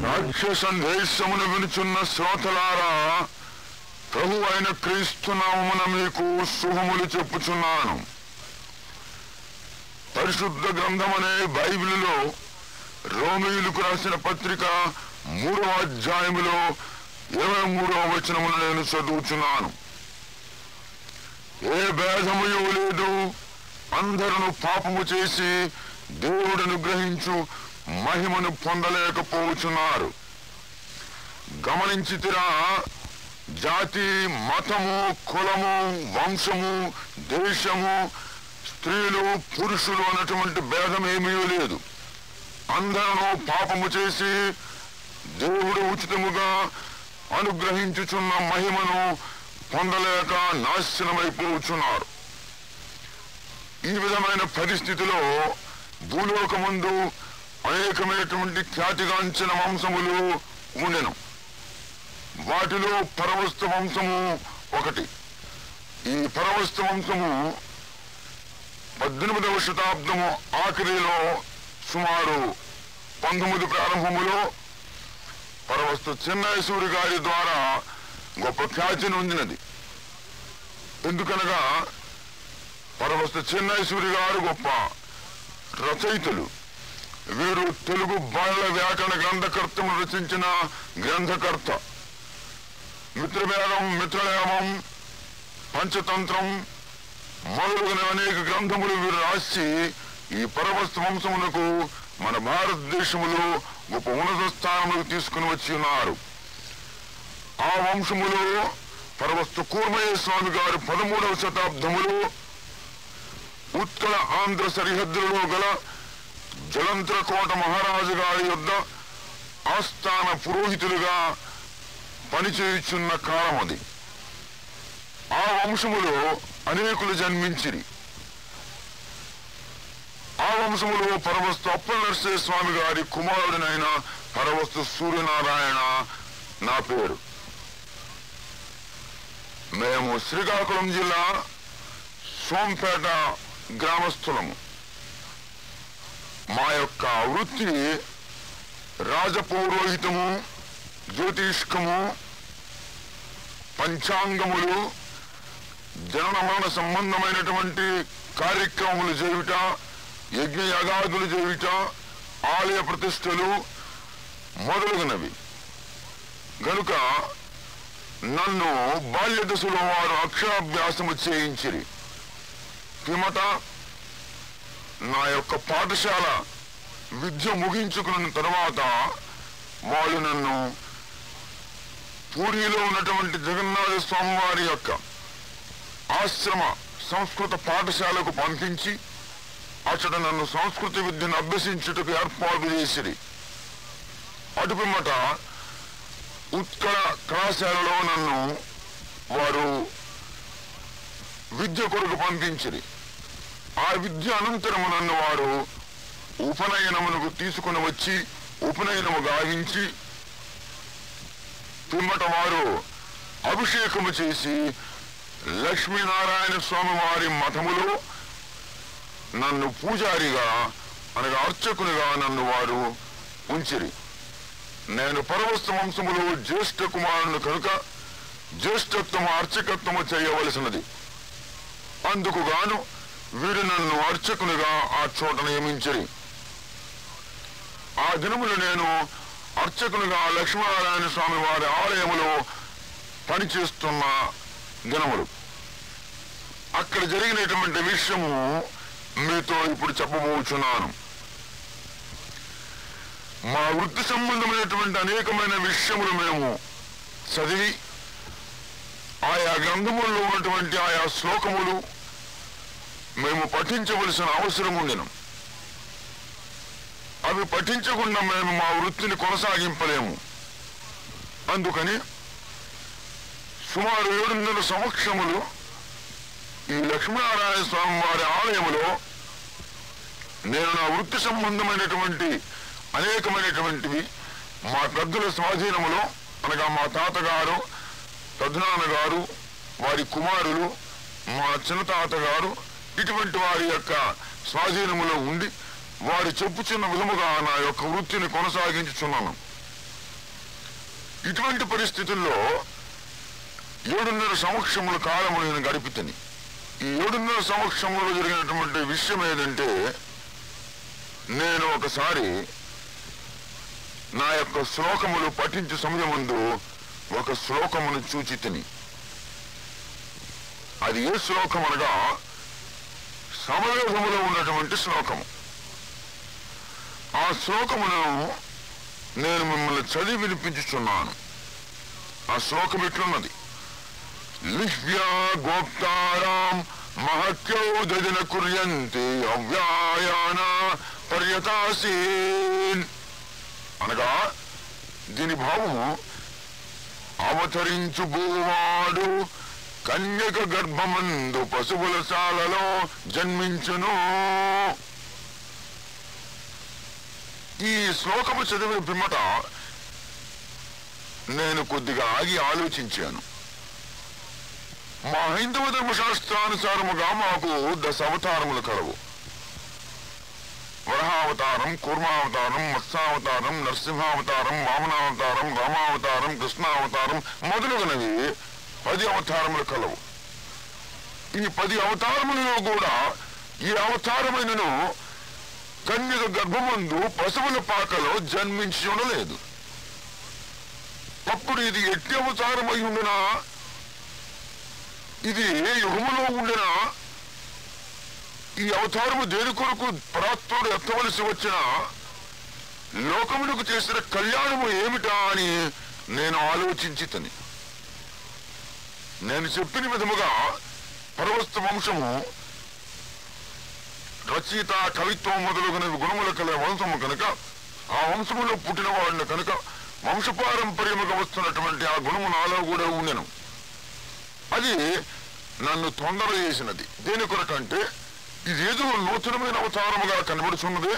రాజ్య సందేశమును వినుచున్న శ్రోతలారా ప్రభు అయిన క్రీస్తునామమున మీకు శుభములు చెప్పుచున్నాను పరిశుద్ధ గ్రంథమనే బైబిలులో రోమియులకు రాసిన పత్రిక మూడవ అధ్యాయములో ఇరవై మూడవ వచనమును నేను చదువుచున్నాను ఏ భేదముయు లేదు అందరూ పాపము చేసి దేవుడును గ్రహించు మహిమను పొందలేకపోవచ్చున్నారు గమనించితిరా జాతి మతము కులము వంశము దేశము స్త్రీలు పురుషులు అన్నటువంటి భేదం ఏమీ లేదు అందరూ పాపము చేసి దేవుడు ఉచితముగా అనుగ్రహించుచున్న మహిమను పొందలేక నాశనమైపోవచ్చున్నారు ఈ విధమైన పరిస్థితిలో భూలోకముందు అనేకమైనటువంటి ఖ్యాతిగాంచిన వంశములు ఉండెను వాటిలో పరవస్తు వంశము ఒకటి ఈ పరవస్తు వంశము పద్దెనిమిదవ శతాబ్దము ఆఖరిలో సుమారు పంతొమ్మిది ప్రారంభములో పరవస్తు చెన్నైసూరి గారి ద్వారా గొప్ప ఖ్యాతిని పొందినది ఎందుకనగా పరవస్తు చెన్నైసూరి గారు గొప్ప రచయితలు వీరు తెలుగు బాల వ్యాకరణ గ్రంథకర్తము రచించిన గ్రంథకర్త మిత్రభేదం మిత్రలేమం పంచతంత్రం మొదలగున అనేక గ్రంథములు వీరు రాసి ఈ పరవస్తు వంశమునకు మన భారతదేశములో గొప్ప ఉన్నత స్థానములకు తీసుకుని వచ్చి ఉన్నారు ఆ వంశములో పరవస్తు కూర్మయ్య స్వామి గారు పదమూడవ శతాబ్దములో ఉత్కళ ఆంధ్ర సరిహద్దులలో గల జలంధ్రకోట మహారాజు గారి యొద్ద ఆస్థాన పురోహితులుగా పనిచేయుచున్న కాలం అది ఆ వంశములో అనేకులు జన్మించిరి ఆ వంశములో పరవస్తు అప్పల నరసింహ స్వామి గారి కుమారుడినైన పరవస్తు సూర్యనారాయణ నా పేరు మేము శ్రీకాకుళం జిల్లా సోంపేట గ్రామస్తులము మా యొక్క వృత్తి రాజపౌరోహితము జ్యోతిష్కము పంచాంగములు జనన మరణ సంబంధమైనటువంటి కార్యక్రమములు చేయుట యజ్ఞయాగాదులు చేయుట ఆలయ ప్రతిష్టలు మొదలగునవి గనుక నన్ను బాల్య దశలో వారు అక్షరాభ్యాసము చేయించిరి పిమట నా యొక్క పాఠశాల విద్య ముగించుకున్న తర్వాత వాళ్ళు నన్ను పూరిలో ఉన్నటువంటి జగన్నాథ స్వామి వారి యొక్క ఆశ్రమ సంస్కృత పాఠశాలకు పంపించి అచ్చట నన్ను సంస్కృతి విద్యను అభ్యసించుటకు ఏర్పాటు చేసిరి అటు పిమ్మట ఉత్కళ కళాశాలలో నన్ను వారు విద్య కొరకు పంపించిరి ఆ విద్య అనంతరము నన్ను వారు ఉపనయనమునకు తీసుకుని వచ్చి ఉపనయనము గావించి పిమ్మట వారు అభిషేకము చేసి లక్ష్మీనారాయణ స్వామి వారి మఠములో నన్ను పూజారిగా అనగా అర్చకునిగా నన్ను వారు ఉంచిరి నేను పరవస్తు వంశములో జ్యేష్ఠ కుమారుని కనుక జ్యేష్ఠత్వము అర్చకత్వము చేయవలసినది అందుకు గాను వీరు నన్ను అర్చకునిగా ఆ చోట నియమించిరి ఆ దినములు నేను అర్చకునిగా లక్ష్మీనారాయణ స్వామి వారి ఆలయములో పనిచేస్తున్న దినములు అక్కడ జరిగినటువంటి విషయము మీతో ఇప్పుడు చెప్పబోచున్నాను మా వృత్తి సంబంధమైనటువంటి అనేకమైన విషయములు మేము చదివి ఆయా గ్రంథములలో ఉన్నటువంటి ఆయా శ్లోకములు మేము పఠించవలసిన అవసరం ఉండెను అవి పఠించకుండా మేము మా వృత్తిని కొనసాగింపలేము అందుకని సుమారు ఏడున్నర సంవత్సరములు ఈ లక్ష్మీనారాయణ స్వామి వారి ఆలయములో నేను నా వృత్తి సంబంధమైనటువంటి అనేకమైనటువంటివి మా పెద్దల స్వాధీనములో అనగా మా తాతగారు పెద్దనాన్నగారు వారి కుమారులు మా చిన్న తాతగారు ఇటువంటి వారి యొక్క స్వాధీనములో ఉండి వారి చెప్పుచున్న విధముగా నా యొక్క వృత్తిని కొనసాగించుచున్నాను ఇటువంటి పరిస్థితుల్లో ఏడున్నర సంవత్సరముల కాలము నేను గడిపితని ఈ ఏడున్నర సంవత్సరంలో జరిగినటువంటి విషయం ఏదంటే నేను ఒకసారి నా యొక్క శ్లోకములు పఠించే సమయముందు ఒక శ్లోకమును చూచి తిని అది ఏ శ్లోకం అనగా సమవేధములో ఉన్నటువంటి శ్లోకము ఆ శ్లోకమును నేను మిమ్మల్ని చదివి వినిపించుచున్నాను ఆ శ్లోకం ఇట్లున్నది లిహ్వ్యా గోప్తారాం మహత్యౌదజన కుర్యంతి అవ్యాయాన పర్యతాసీన్ అనగా దీని భావము అవతరించు భూవాడు కన్యక గర్భమందు పశువుల శాలలో జన్మించును ఈ శ్లోకము చదివిన పిమ్మట నేను కొద్దిగా ఆగి ఆలోచించాను మా హైందవ ధర్మశాస్త్రానుసారముగా మాకు దశ అవతారములు కలవు వరహావతారం కూర్మావతారం మత్స్యావతారం నరసింహావతారం వామనావతారం రామావతారం కృష్ణావతారం మొదలగునవి పది అవతారములు కలవు ఈ పది అవతారములలో కూడా ఈ అవతారమైనను కన్యక గర్భమందు పశువుల పాకలో జన్మించి ఉండలేదు అప్పుడు ఇది ఎట్టి అవతారమై ఉండునా ఇది ఏ యుగములో ఉండినా ఈ అవతారము దేని కొరకు పరాత్ముడు ఎత్తవలసి వచ్చిన లోకములకు చేసిన కళ్యాణము ఏమిటా అని నేను ఆలోచించి తని నేను చెప్పిన విధముగా పరవస్తు వంశము రచయిత కవిత్వం మొదలుగునవి గుణముల కల వంశము కనుక ఆ వంశములో పుట్టిన వాడిని కనుక వంశపారంపర్యముగా వస్తున్నటువంటి ఆ గుణము నాలో కూడా ఉండెను అది నన్ను తొందర చేసినది దేని కొరకంటే ఇదేదో నూతనమైన అవతారముగా కనబడుచున్నది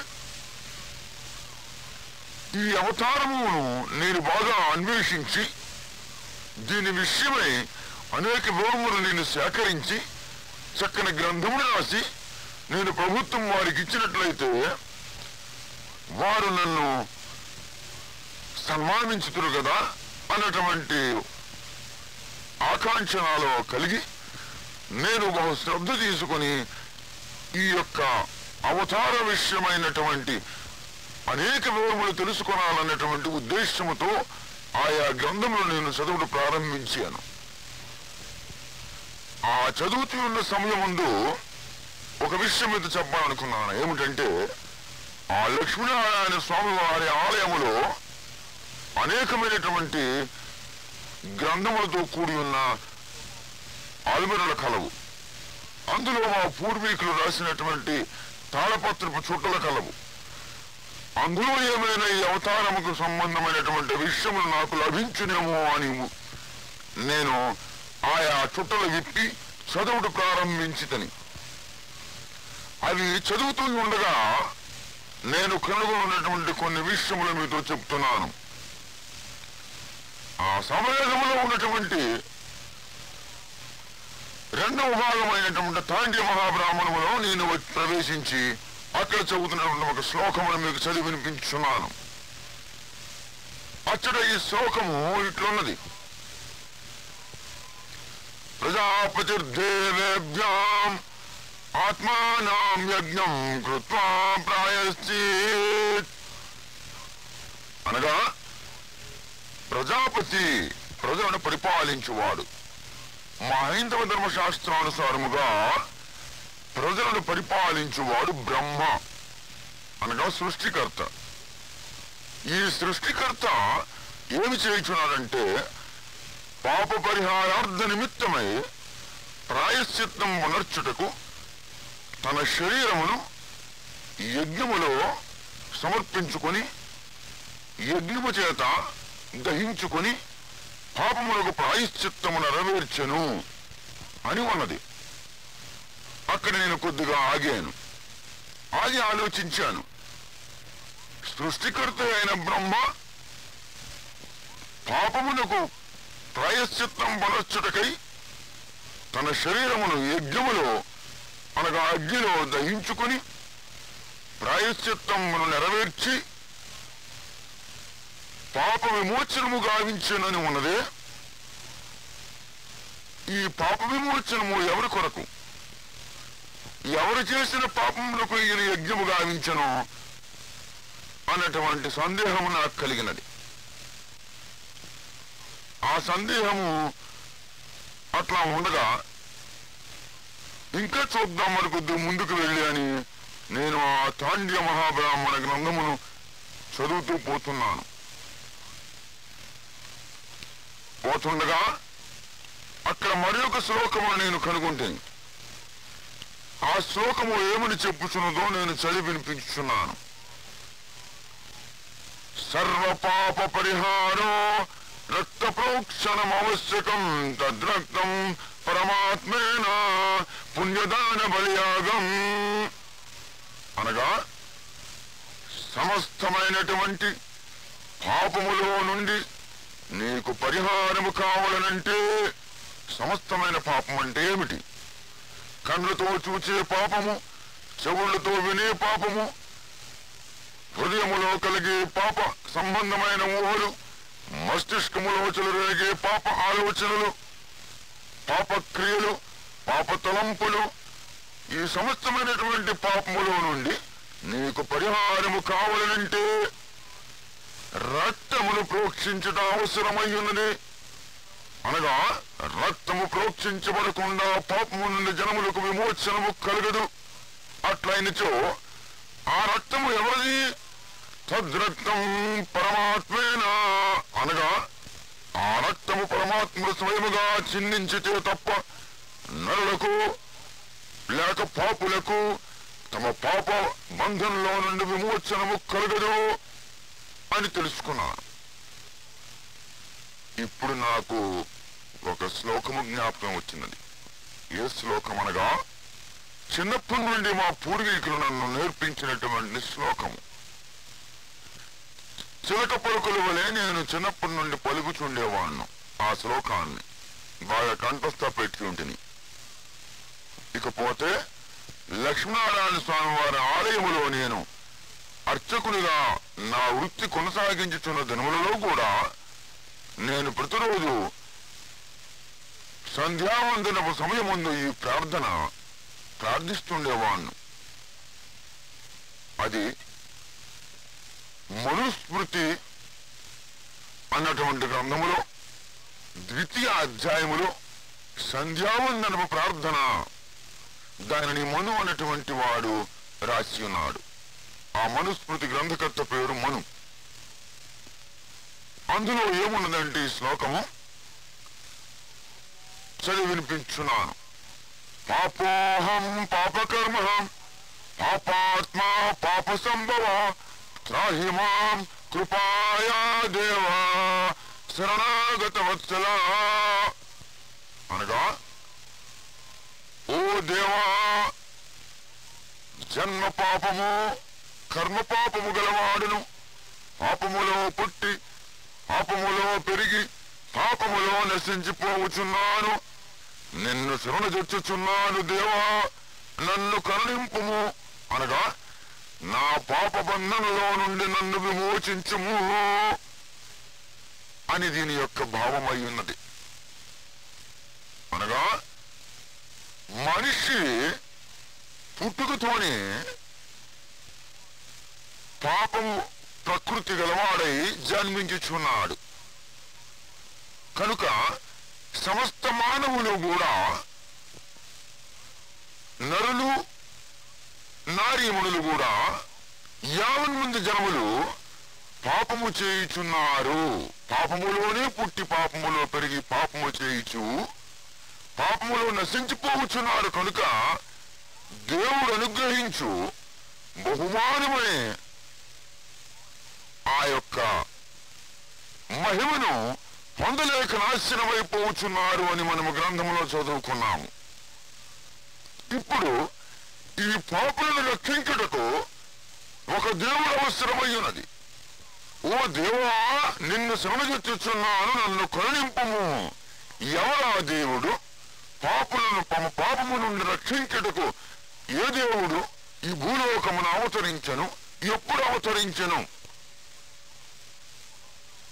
ఈ అవతారమును నేను బాగా అన్వేషించి దీని విషయమై అనేక వివరములు నేను సేకరించి చక్కని గ్రంథములు రాసి నేను ప్రభుత్వం వారికి ఇచ్చినట్లయితే వారు నన్ను సన్మానించుతురు కదా అన్నటువంటి ఆకాంక్ష నాలో కలిగి నేను బహు శ్రద్ధ తీసుకొని ఈ యొక్క అవతార విషయమైనటువంటి అనేక వివరములు తెలుసుకోవాలన్నటువంటి ఉద్దేశముతో ఆయా గ్రంథములు నేను చదువుడు ప్రారంభించాను ఆ చదువుతూ ఉన్న సమయం ముందు ఒక విషయం మీద చెప్పాలనుకున్నాను ఏమిటంటే ఆ లక్ష్మీనారాయణ స్వామి వారి ఆలయములో అనేకమైనటువంటి గ్రంథములతో కూడి ఉన్న ఆల్మెరల కలవు అందులో మా పూర్వీకులు రాసినటువంటి తాళపత్రపు చుట్టల కలవు అందులో ఏమైనా ఈ అవతారముకు సంబంధమైనటువంటి విషయములు నాకు లభించునేమో అని నేను ఆయా చుట్టలు విప్పి చదువుడు ప్రారంభించితని అవి చదువుతూ ఉండగా నేను కనుగొన్నటువంటి కొన్ని విషయములు మీతో చెప్తున్నాను ఆ సమవేదంలో ఉన్నటువంటి రెండవ భాగమైనటువంటి తాండ్య మహాబ్రాహ్మణములో నేను వచ్చి ప్రవేశించి అక్కడ చదువుతున్నటువంటి ఒక శ్లోకమును మీకు చదివి వినిపించున్నాను అచ్చట ఈ శ్లోకము ఇట్లున్నది ప్రజాపతిర్దేవేభ్యాం ఆత్మానాం యజ్ఞం కృత్వా ప్రాయశ్చిత్ అనగా ప్రజాపతి ప్రజలను పరిపాలించువాడు మా హైందవ ధర్మశాస్త్రానుసారముగా ప్రజలను పరిపాలించువాడు బ్రహ్మ అనగా సృష్టికర్త ఈ సృష్టికర్త ఏమి చేయుచున్నాడంటే పాప పరిహారార్థ నిమిత్తమై ప్రాయశ్చిత్తం ఉనర్చుటకు తన శరీరమును యజ్ఞములో సమర్పించుకొని యజ్ఞము చేత దహించుకొని పాపములకు ప్రాయశ్చిత్తము నెరవేర్చెను అని ఉన్నది అక్కడ నేను కొద్దిగా ఆగాను ఆగి ఆలోచించాను సృష్టికర్త అయిన బ్రహ్మ పాపమునకు ప్రాయశ్చిత్తం వనర్చుటకై తన శరీరమును యజ్ఞములో అనగా అగ్నిలో దహించుకొని ప్రాయశ్చిత్తమును నెరవేర్చి పాప విమోచనము గావించనని ఉన్నదే ఈ పాప విమోచనము ఎవరి కొరకు ఎవరు చేసిన పాపములకు ఈయన యజ్ఞము గావించను అన్నటువంటి సందేహం నాకు కలిగినది ఆ సందేహము అట్లా ఉండగా ఇంకా చూద్దాం కొద్ది ముందుకు వెళ్ళి అని నేను ఆ తాండ్య మహాబ్రాహ్మణ గ్రంథమును చదువుతూ పోతున్నాను పోతుండగా అక్కడ మరి ఒక శ్లోకము నేను కనుగొంటాను ఆ శ్లోకము ఏమని చెప్పుచున్నదో నేను చదివి వినిపించుచున్నాను సర్వ పాప పరిహారో రక్త ప్రోక్షణం ఆవశ్యకం తద్రక్తం పరమాత్మేన పుణ్యదాన బలియాగం అనగా సమస్తమైనటువంటి పాపములో నుండి నీకు పరిహారము కావాలనంటే సమస్తమైన పాపం అంటే ఏమిటి కళ్ళతో చూచే పాపము చెవులతో వినే పాపము హృదయములో కలిగే పాప సంబంధమైన ఊహలు మస్తిష్కములో చెలరేగే పాప ఆలోచనలు పాప క్రియలు పాప తలంపులు ఈ సమస్తమైనటువంటి పాపములో నుండి నీకు పరిహారము కావాలంటే రక్తమును ప్రోక్షించుట అవసరమై ఉన్నది అనగా రక్తము ప్రోక్షించబడకుండా పాపము నుండి జనములకు విమోచనము కలగదు అట్లయినచో ఆ రక్తము ఎవరిది తద్రక్తం పరమాత్మేనా అనగా ఆ రక్తము పరమాత్మ స్వయముగా చిందించితే తప్ప నరులకు లేక పాపులకు తమ పాప బంధంలో నుండి విమోచనము కలగదు అని తెలుసుకున్నాను ఇప్పుడు నాకు ఒక శ్లోకము జ్ఞాపకం వచ్చినది ఏ శ్లోకం అనగా చిన్నప్పటి నుండి మా పూర్వీకులు నన్ను నేర్పించినటువంటి శ్లోకము చిలక పలుకుల వలె నేను చిన్నప్పటి నుండి పలుకుచుండేవాణ్ణు ఆ శ్లోకాన్ని బాగా కంఠస్థ పెట్టి ఉంటిని ఇకపోతే లక్ష్మీనారాయణ స్వామి వారి ఆలయములో నేను అర్చకునిగా నా వృత్తి కొనసాగించుతున్న దినములలో కూడా నేను ప్రతిరోజు సంధ్యావందనపు సమయముందు ఈ ప్రార్థన ప్రార్థిస్తుండేవాణ్ణు అది మనుస్మృతి అన్నటువంటి గ్రంథములో ద్వితీయ అధ్యాయములో సంధ్యావందనపు ప్రార్థన దానిని మను అన్నటువంటి వాడు రాసి ఉన్నాడు ఆ మనుస్మృతి గ్రంథకర్త పేరు మను అందులో ఏమున్నదంటే ఈ శ్లోకము చదివి వినిపించున్నాను పాపోహం పాపకర్మ పాపాత్మ పాప సంభవ త్రాహి మాం కృపాయా దేవా శరణాగత వత్సల అనగా ఓ దేవా జన్మ పాపము కర్మ పాపము గలవాడును పాపములో పుట్టి పాపములో పెరిగి పాపములో నశించిపోవచున్నాను నిన్ను శరణుజొచ్చుచున్నాను దేవా నన్ను కరుణింపుము అనగా నా పాప బంధంలో నుండి నన్ను విమోచించుము అని దీని యొక్క భావమై ఉన్నది అనగా మనిషి పుట్టుకతోనే పాపము ప్రకృతి గలవాడై జన్మించుచున్నాడు కనుక సమస్త మానవులు కూడా నరులు నారీమణులు కూడా యావన్ మంది జనములు పాపము చేయుచున్నారు పాపములోనే పుట్టి పాపములో పెరిగి పాపము చేయుచు పాపములో నశించిపోవచ్చున్నారు కనుక దేవుడు అనుగ్రహించు బహుమానమే ఆ యొక్క మహిమను పొందలేక నాశనమైపోవచ్చున్నారు అని మనము గ్రంథంలో చదువుకున్నాము ఇప్పుడు ఈ పాపులను రక్షించుటకు ఒక దేవుడు అవసరమై ఉన్నది ఓ దేవా నిన్ను శ్రమజొచ్చుచున్నాను నన్ను కరుణింపము ఎవరా దేవుడు పాపులను తమ పాపము నుండి రక్షించుటకు ఏ దేవుడు ఈ భూలోకమును అవతరించను ఎప్పుడు అవతరించను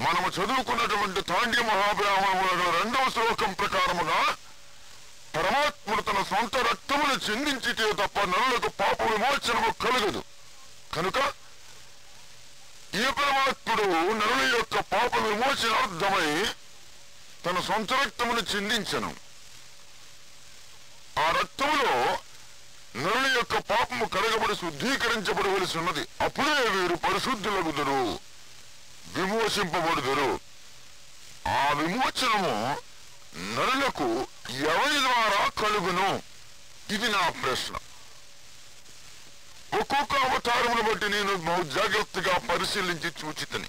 మనము చదువుకున్నటువంటి తాండ్య మహాబ్రాహ్మణముల గల రెండవ శ్లోకం ప్రకారముగా పరమాత్ముడు తన సొంత రక్తమును చెందించితే తప్ప నరులకు పాప విమోచనము కలగదు కనుక ఈ పరమాత్ముడు నరుల యొక్క పాప విమోచనార్థమై తన సొంత రక్తమును చిందించను ఆ రక్తములో నరుల యొక్క పాపము కడగబడి శుద్ధీకరించబడవలసి ఉన్నది అప్పుడే వీరు పరిశుద్ధులగుదురు విమోచింపబడుదురు ఆ విమోచనము నరులకు ఎవరి ద్వారా కలుగును ఇది నా ప్రశ్న ఒక్కొక్క అవతారమును బట్టి నేను బహు జాగ్రత్తగా పరిశీలించి చూచితని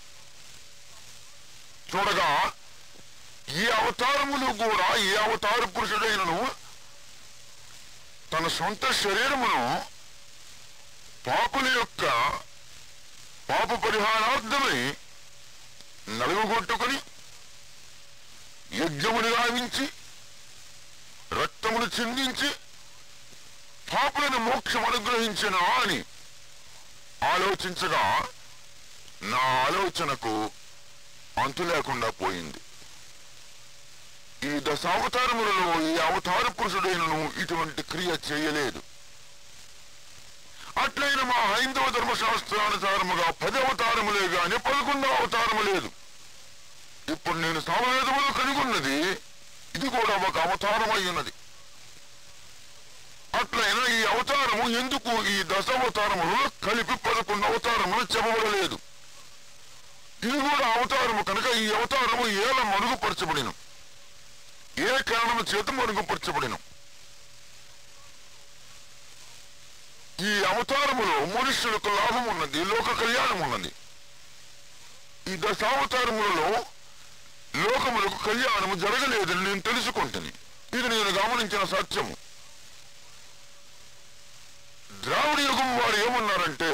చూడగా ఈ అవతారములు కూడా ఈ అవతార పురుషుడైనను తన సొంత శరీరమును పాపుల యొక్క పాప పరిహారార్థమై నలుగుగొట్టుకుని యజ్ఞముని గావించి రక్తమును చిందించి పాపులను మోక్షం అనుగ్రహించిన అని ఆలోచించగా నా ఆలోచనకు అంతు లేకుండా పోయింది ఈ దశావతారములలో ఈ అవతార పురుషుడైనను ఇటువంటి క్రియ చేయలేదు అట్లయిన మా హైందవ ధర్మశాస్త్రానుసారముగా పది అవతారములే గాని పదకొండవ అవతారము లేదు ఇప్పుడు నేను సామవేదములు కనుగొన్నది ఇది కూడా ఒక అవతారం అయి ఉన్నది అట్లయినా ఈ అవతారము ఎందుకు ఈ దశావతారములు కలిపి పదకొండు అవతారములు చెప్పబడలేదు ఇది కూడా అవతారము కనుక ఈ అవతారము ఏల మరుగుపరచబడిన ఏ కారణము చేత మరుగుపరచబడిన ఈ అవతారములో మనుష్యులకు లాభం ఉన్నది లోక కళ్యాణం ఉన్నది ఈ దశావతారములలో లోకములకు కళ్యాణము జరగలేదని నేను తెలుసుకుంటుని ఇది నేను గమనించిన సత్యము ద్రావిడ యుగం వారు ఏమన్నారంటే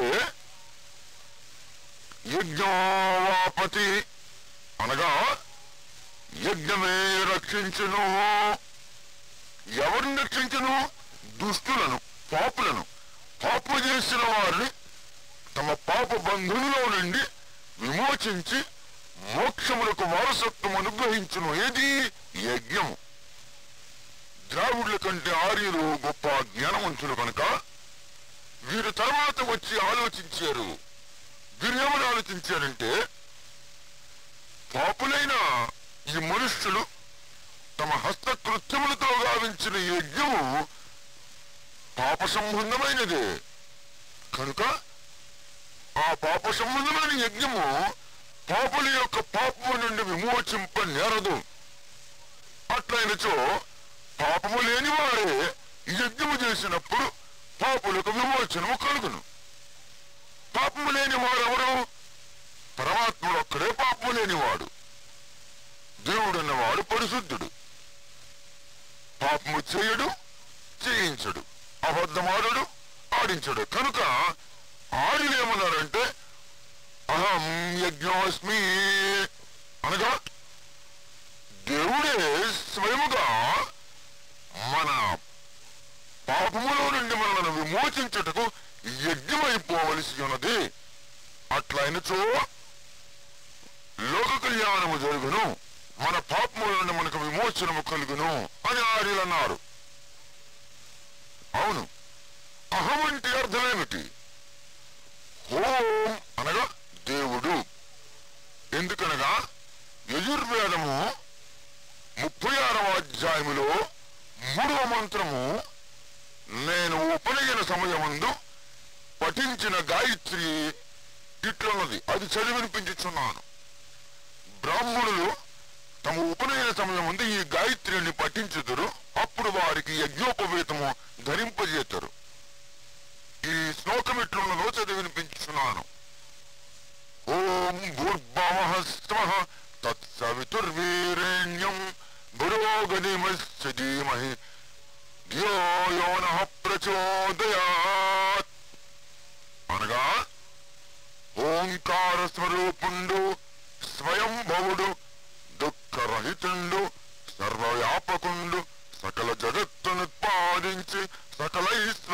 యజ్ఞవాపతి అనగా యజ్ఞమే రక్షించును ఎవరిని రక్షించును దుష్టులను పాపులను పాపు చేసిన వారిని తమ పాప బంధువులో నుండి విమోచించి మోక్షములకు వారసత్వం అనుగ్రహించును ఏది యజ్ఞము ద్రావిడుల కంటే ఆర్యులు గొప్ప జ్ఞానవంతులు కనుక వీరు తర్వాత వచ్చి ఆలోచించారు వీరు ఏమని ఆలోచించారంటే పాపులైన ఈ మనుష్యులు తమ హస్తకృత్యములతో గావించిన యజ్ఞము పాప సంబంధమైనదే కనుక ఆ పాప సంబంధమైన యజ్ఞము పాపుల యొక్క పాపము నుండి విమోచింప నేరదు అట్లయినచో పాపము లేని వారే యజ్ఞము చేసినప్పుడు పాపులకు విమోచనము కలుగును పాపము లేని వారెవరు పరమాత్ముడు ఒక్కడే పాపము లేనివాడు దేవుడు అన్నవాడు పరిశుద్ధుడు పాపము చేయడు చేయించడు అబద్ధమాడడు ఆడించడు కనుక ఆడిలు ఏమన్నారంటే అహం యజ్ఞోస్మి అనగా దేవుడే స్వయముగా మన పాపములో నుండి మనల్ని విమోచించుటకు యజ్ఞమైపోవలసి ఉన్నది అట్లయినచో లోక కళ్యాణము జరుగును మన పాపముల నుండి మనకు విమోచనము కలుగును అని ఆర్యులు అన్నారు అవును అహం అంటే అర్థమేమిటి హోం అనగా దేవుడు ఎందుకనగా యజుర్వేదము ముప్పై ఆరవ అధ్యాయములో మూడవ మంత్రము నేను ఉపనయన సమయమందు పఠించిన గాయత్రి ఇట్లున్నది అది చదివి వినిపించుచున్నాను బ్రాహ్మణులు తమ ఉపనయన సమయం ముందు ఈ గాయత్రిని పఠించుదురు అప్పుడు వారికి యజ్ఞోపవేతము ధరింపజేతరు ఈ శ్లోకం ఎట్లున్నదో చదివి వినిపించుచున్నాను ఓం భూర్భవః స్వః తత్సవితుర్వీరేణ్యం భురోగనిమస్య ధీమహి ధియో యో నః ప్రచోదయాత్ అనగా ఓంకార స్వరూపుండు స్వయం భవుడు దుఃఖరహితుండు సర్వవ్యాపకుండు సకల జగత్తునుత్పాదించి సకల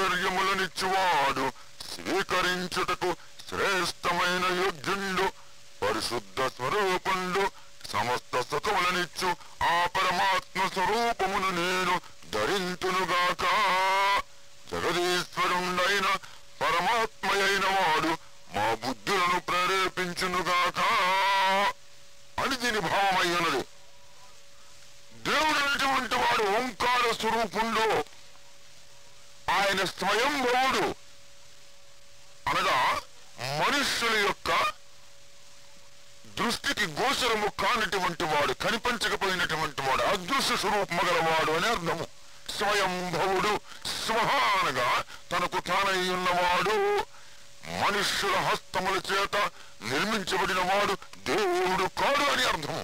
ఐశ్వర్యములనిచ్చువాడు స్వీకరించుటకు శ్రేష్టమైన యోగ్యుండు పరిశుద్ధ స్వరూపుండు సమస్త సుఖములనిచ్చు ఆ పరమాత్మ స్వరూపమును నేను ధరింతునుగాక జగదీశ్వరుండైన పరమాత్మయైన వాడు మా బుద్ధులను ప్రేరేపించునుగాక అని దీని భావమై ఉన్నది దేవుడు అనేటువంటి వాడు ఓంకార స్వరూపుండు ఆయన స్వయంభవుడు అనగా మనుష్యుల యొక్క దృష్టికి గోచరము కానటువంటి వాడు కనిపించకపోయినటువంటి వాడు అదృశ్య స్వరూపము గలవాడు అని అర్థము స్వయంభవుడు స్వహ అనగా తనకు తానై ఉన్నవాడు మనుష్యుల హస్తముల చేత నిర్మించబడిన వాడు దేవుడు కాడు అని అర్థము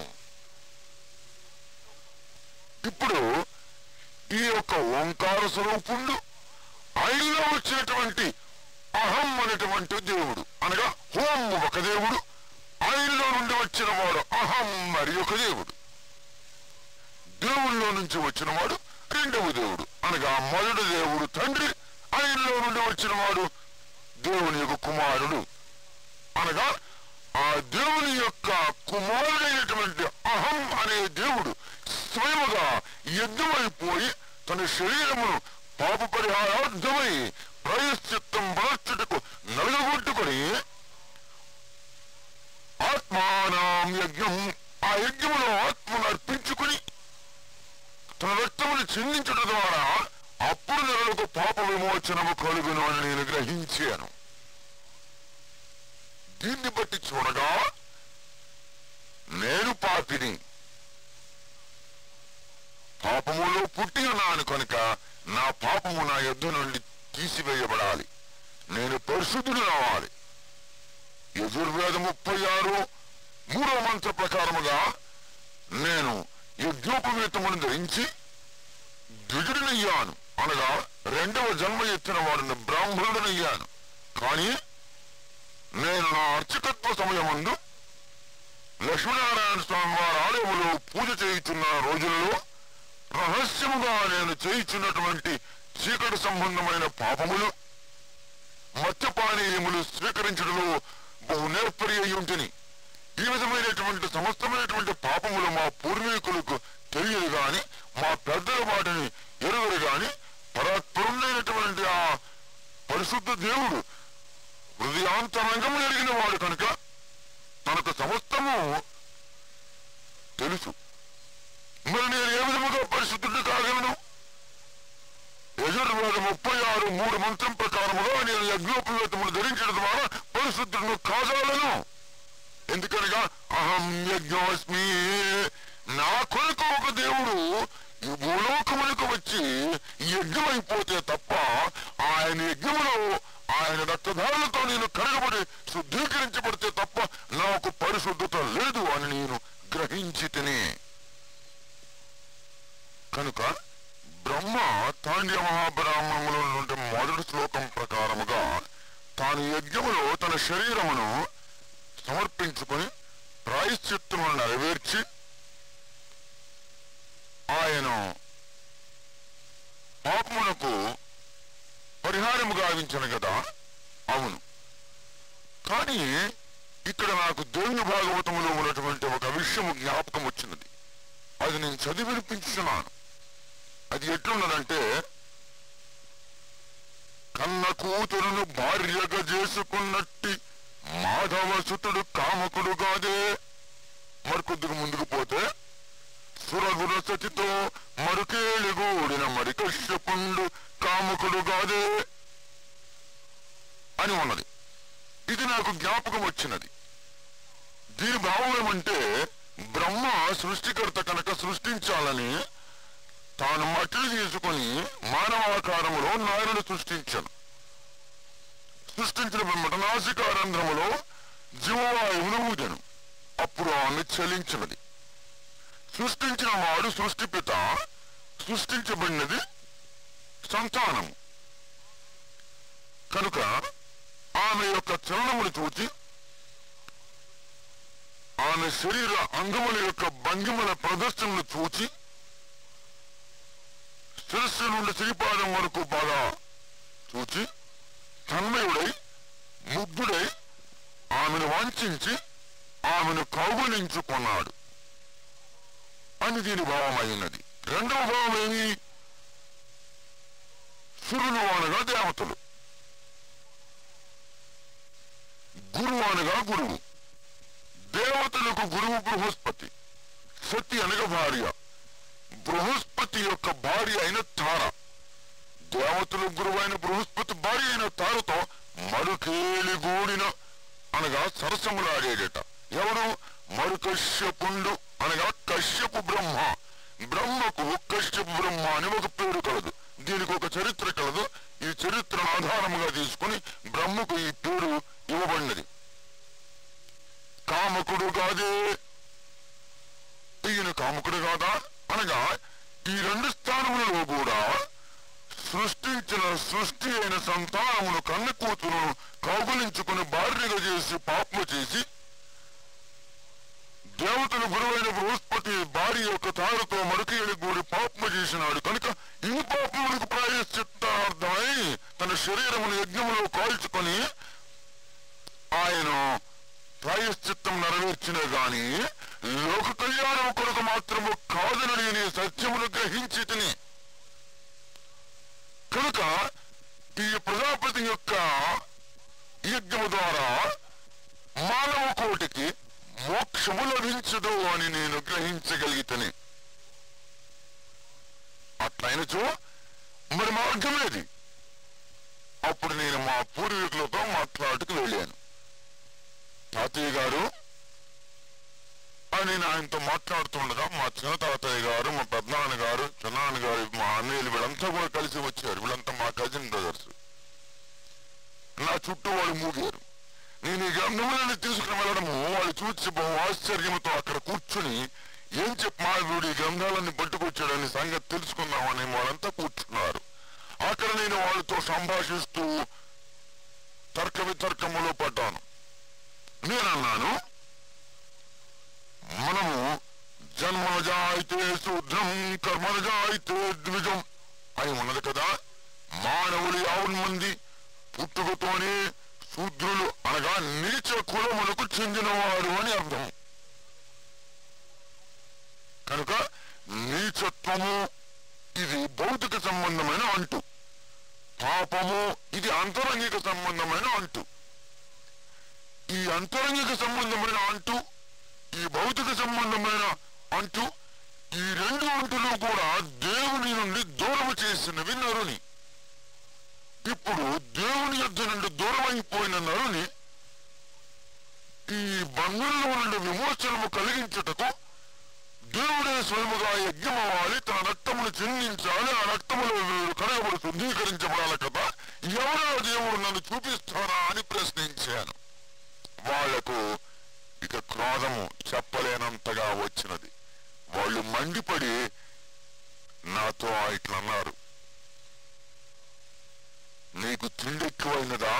ఇప్పుడు ఈ యొక్క ఓంకార స్వరూపుండు ఆయనలో వచ్చినటువంటి అహం అనేటువంటి దేవుడు అనగా హోం ఒక దేవుడు ఆయనలో నుండి వచ్చిన వాడు అహం మరి ఒక దేవుడు దేవుళ్ళలో నుంచి వచ్చిన వాడు రెండవ దేవుడు అనగా మొదటి దేవుడు తండ్రి ఆయనలో నుండి వచ్చిన వాడు దేవుని యొక్క కుమారుడు అనగా ఆ దేవుని యొక్క కుమారుడైనటువంటి అహం అనే దేవుడు స్వయముగా యుద్ధమైపోయి తన శరీరమును పాప పరిహారార్థమై ప్రాయశ్చిత్తం బలచుటకు నలగగొట్టుకొని ఆత్మానాం యజ్ఞం ఆ యజ్ఞములో ఆత్మను అర్పించుకుని తన రక్తమును చిందించడం ద్వారా అప్పుడు నెలలకు పాప విమోచనము కలుగును అని నేను గ్రహించాను దీన్ని బట్టి చూడగా నేను పాపిని పాపములో పుట్టి ఉన్నాను కనుక నా పాపము నా యుద్ధ నుండి తీసివేయబడాలి నేను పరిశుద్ధుడు రావాలి యజుర్వేద ముప్పై ఆరు మూడో మంత్ర ప్రకారముగా నేను యజ్ఞోపవేతమును ధరించి ద్విజుడినయ్యాను అనగా రెండవ జన్మ ఎత్తిన వాడిని బ్రాహ్మణుడనయ్యాను కానీ నేను నా అర్చకత్వ సమయమందు లక్ష్మీనారాయణ స్వామి వారి ఆలయములో పూజ చేయుచున్న రోజుల్లో రహస్యముగా నేను చేయుచున్నటువంటి చీకటి సంబంధమైన పాపములు మత్స్యపానీయములు స్వీకరించడంలో బహు నేర్పరి అయి ఉంటిని ఈ విధమైనటువంటి సమస్తమైనటువంటి పాపములు మా పూర్వీకులకు తెలియదు గాని మా పెద్దల వాటిని ఎరుగరు గాని పరాత్పరుడైనటువంటి ఆ పరిశుద్ధ దేవుడు హృదయాంతరంగము ఎరిగిన వాడు కనుక తనకు సమస్తము తెలుసు మరి నేను ఏ విధముగా పరిశుద్ధుడు కాగలను యజుర్వేద ముప్పై ఆరు మూడు మంత్రం ప్రకారముగా నేను యజ్ఞోపవేతములు ధరించడం ద్వారా పరిశుద్ధులను కాజాలను ఎందుకనగా అహం యజ్ఞోస్మి నా కొరకు ఒక దేవుడు ఈ భూలోకములకు వచ్చి యజ్ఞమైపోతే తప్ప ఆయన యజ్ఞములో ఆయన రక్తధారులతో నేను కరగబడి శుద్ధీకరించబడితే తప్ప నాకు పరిశుద్ధత లేదు అని నేను గ్రహించి తిని కనుక బ్రహ్మ తాండ్య మహాబ్రాహ్మణములో నుండి మొదటి శ్లోకం ప్రకారముగా తాను యజ్ఞములో తన శరీరమును సమర్పించుకొని ప్రాయశ్చిత్తమును నెరవేర్చి ఆయన పాపమునకు పరిహారము గావించను కదా అవును కానీ ఇక్కడ నాకు దేవుని భాగవతములో ఉన్నటువంటి ఒక విషయము జ్ఞాపకం వచ్చినది అది నేను చదివి వినిపించున్నాను అది ఎట్లున్నదంటే కన్న కూతురును భార్యగా చేసుకున్నట్టి మాధవసుతుడు కామకుడు కాదే మరికొద్దుకు ముందుకు పోతే సురగుర సతితో మరుకేళిగూడిన మరి కశ్యపుండు కాముకుడు కాదే అని ఉన్నది ఇది నాకు జ్ఞాపకం వచ్చినది దీని భావం ఏమంటే బ్రహ్మ సృష్టికర్త కనుక సృష్టించాలని తాను మట్టిని తీసుకొని మానవాకారములో నాయనుడు సృష్టించను సృష్టించిన పిమ్మట నాసికారంధ్రములో జీవవాయువును ఊదెను అప్పుడు ఆమె చలించినది సృష్టించిన వాడు సృష్టిపిత సృష్టించబడినది సంతానము కనుక ఆమె యొక్క చలనమును చూచి ఆమె శరీర అంగముల యొక్క భంగిమల ప్రదర్శనను చూచి శిరస్సు నుండి శ్రీపాదం వరకు బాగా చూచి తన్మయుడై ముగ్ధుడై ఆమెను వాంఛించి ఆమెను కౌగులించుకున్నాడు అని దీని భావమైనది రెండవ భావం ఏమి సురులు అనగా దేవతలు గురువు అనగా గురువు దేవతలకు గురువు బృహస్పతి సతి అనగా భార్య బృహస్పతి యొక్క భార్య అయిన తార దేవతలు గురువు అయిన బృహస్పతి భార్య అయిన తారతో మరుకేలి గూడిన అనగా సరసములాడేడట ఎవరు మరుకశ్యపుండు అనగా కశ్యపు బ్రహ్మ బ్రహ్మకు కశ్యపు బ్రహ్మ అని ఒక పేరు కలదు దీనికి ఒక చరిత్ర కలదు ఈ చరిత్రను ఆధారముగా తీసుకుని బ్రహ్మకు ఈ పేరు ఇవ్వబడినది కామకుడు కాదే ఈయన కాముకుడు కాదా అనగా ఈ రెండు స్థానములలో కూడా సృష్టించిన సృష్టి అయిన సంతానమును కన్న కూతురును కౌగులించుకుని భార్యగా చేసి పాపము చేసి దేవతలు గురువైన బృహస్పతి భార్య యొక్క తారతో మరొకేడి గూడి పాపము చేసినాడు కనుక ఈ పాపములకు ప్రాయశ్చిత్తార్థమై తన శరీరమును యజ్ఞములో కాల్చుకొని ఆయన ప్రాయశ్చిత్తం నెరవేర్చిన గాని లోక కళ్యాణం కొరకు మాత్రము కాదని నేను ఈ సత్యమును గ్రహించి తిని కనుక ఈ ప్రజాపతి యొక్క యజ్ఞము ద్వారా మానవ కోటికి మోక్షము లభించదు అని నేను గ్రహించగలిగితని అట్లయినచో మరి మార్గమేది అప్పుడు నేను మా పూర్వీకులతో మాట్లాడుకు వెళ్ళాను తాతయ్య గారు అని నేను ఆయనతో మాట్లాడుతుండగా మా చిన్న తాతయ్య గారు మా పెద్దనాన్న గారు చిన్నాన్న గారు మా అన్నయ్యలు వీళ్ళంతా కూడా కలిసి వచ్చారు వీళ్ళంతా మా కజిన్ బ్రదర్స్ నా చుట్టూ వాళ్ళు మూగారు నేను ఈ గ్రంథములను తీసుకుని వెళ్ళడము వాళ్ళు చూసి బహు ఆశ్చర్యంతో అక్కడ కూర్చుని ఏం చెప్పి మా వీడు ఈ గ్రంథాలన్నీ పట్టుకొచ్చాడని సంగతి తెలుసుకుందామని వాళ్ళంతా కూర్చున్నారు అక్కడ నేను వాళ్ళతో సంభాషిస్తూ తర్క వితర్కములో పడ్డాను నేనన్నాను మనము జన్మజాయితే శూద్రం కర్మజాయితే ద్విజం అని ఉన్నది కదా మానవులు యావన్ మంది పుట్టుకతోనే శూద్రులు అనగా నీచ కులములకు చెందినవారు అని అర్థం కనుక నీచత్వము ఇది భౌతిక సంబంధమైన అంటు పాపము ఇది అంతరంగిక సంబంధమైన అంటు ఈ అంతరంగిక సంబంధమైన అంటు ఈ భౌతిక సంబంధమైన అంటు ఈ రెండు అంటులు కూడా దేవుని నుండి దూరము చేసినవి నరుని ఇప్పుడు దేవుని యొద్ద నుండి దూరమైపోయిన నరుని ఈ బంధంలో నుండి విమోచనము కలిగించుటకు దేవుడే స్వయముగా యజ్ఞం అవ్వాలి తన రక్తమును చెందించాలి ఆ రక్తములో వీరు కడగబడి శుద్ధీకరించబడాలి కదా ఎవరో దేవుడు నన్ను చూపిస్తారా అని ప్రశ్నించాను వాళ్లకు ఇక క్రోధము చెప్పలేనంతగా వచ్చినది వాళ్ళు మండిపడి నాతో ఇట్లన్నారు నీకు తిండి ఎక్కువైనదా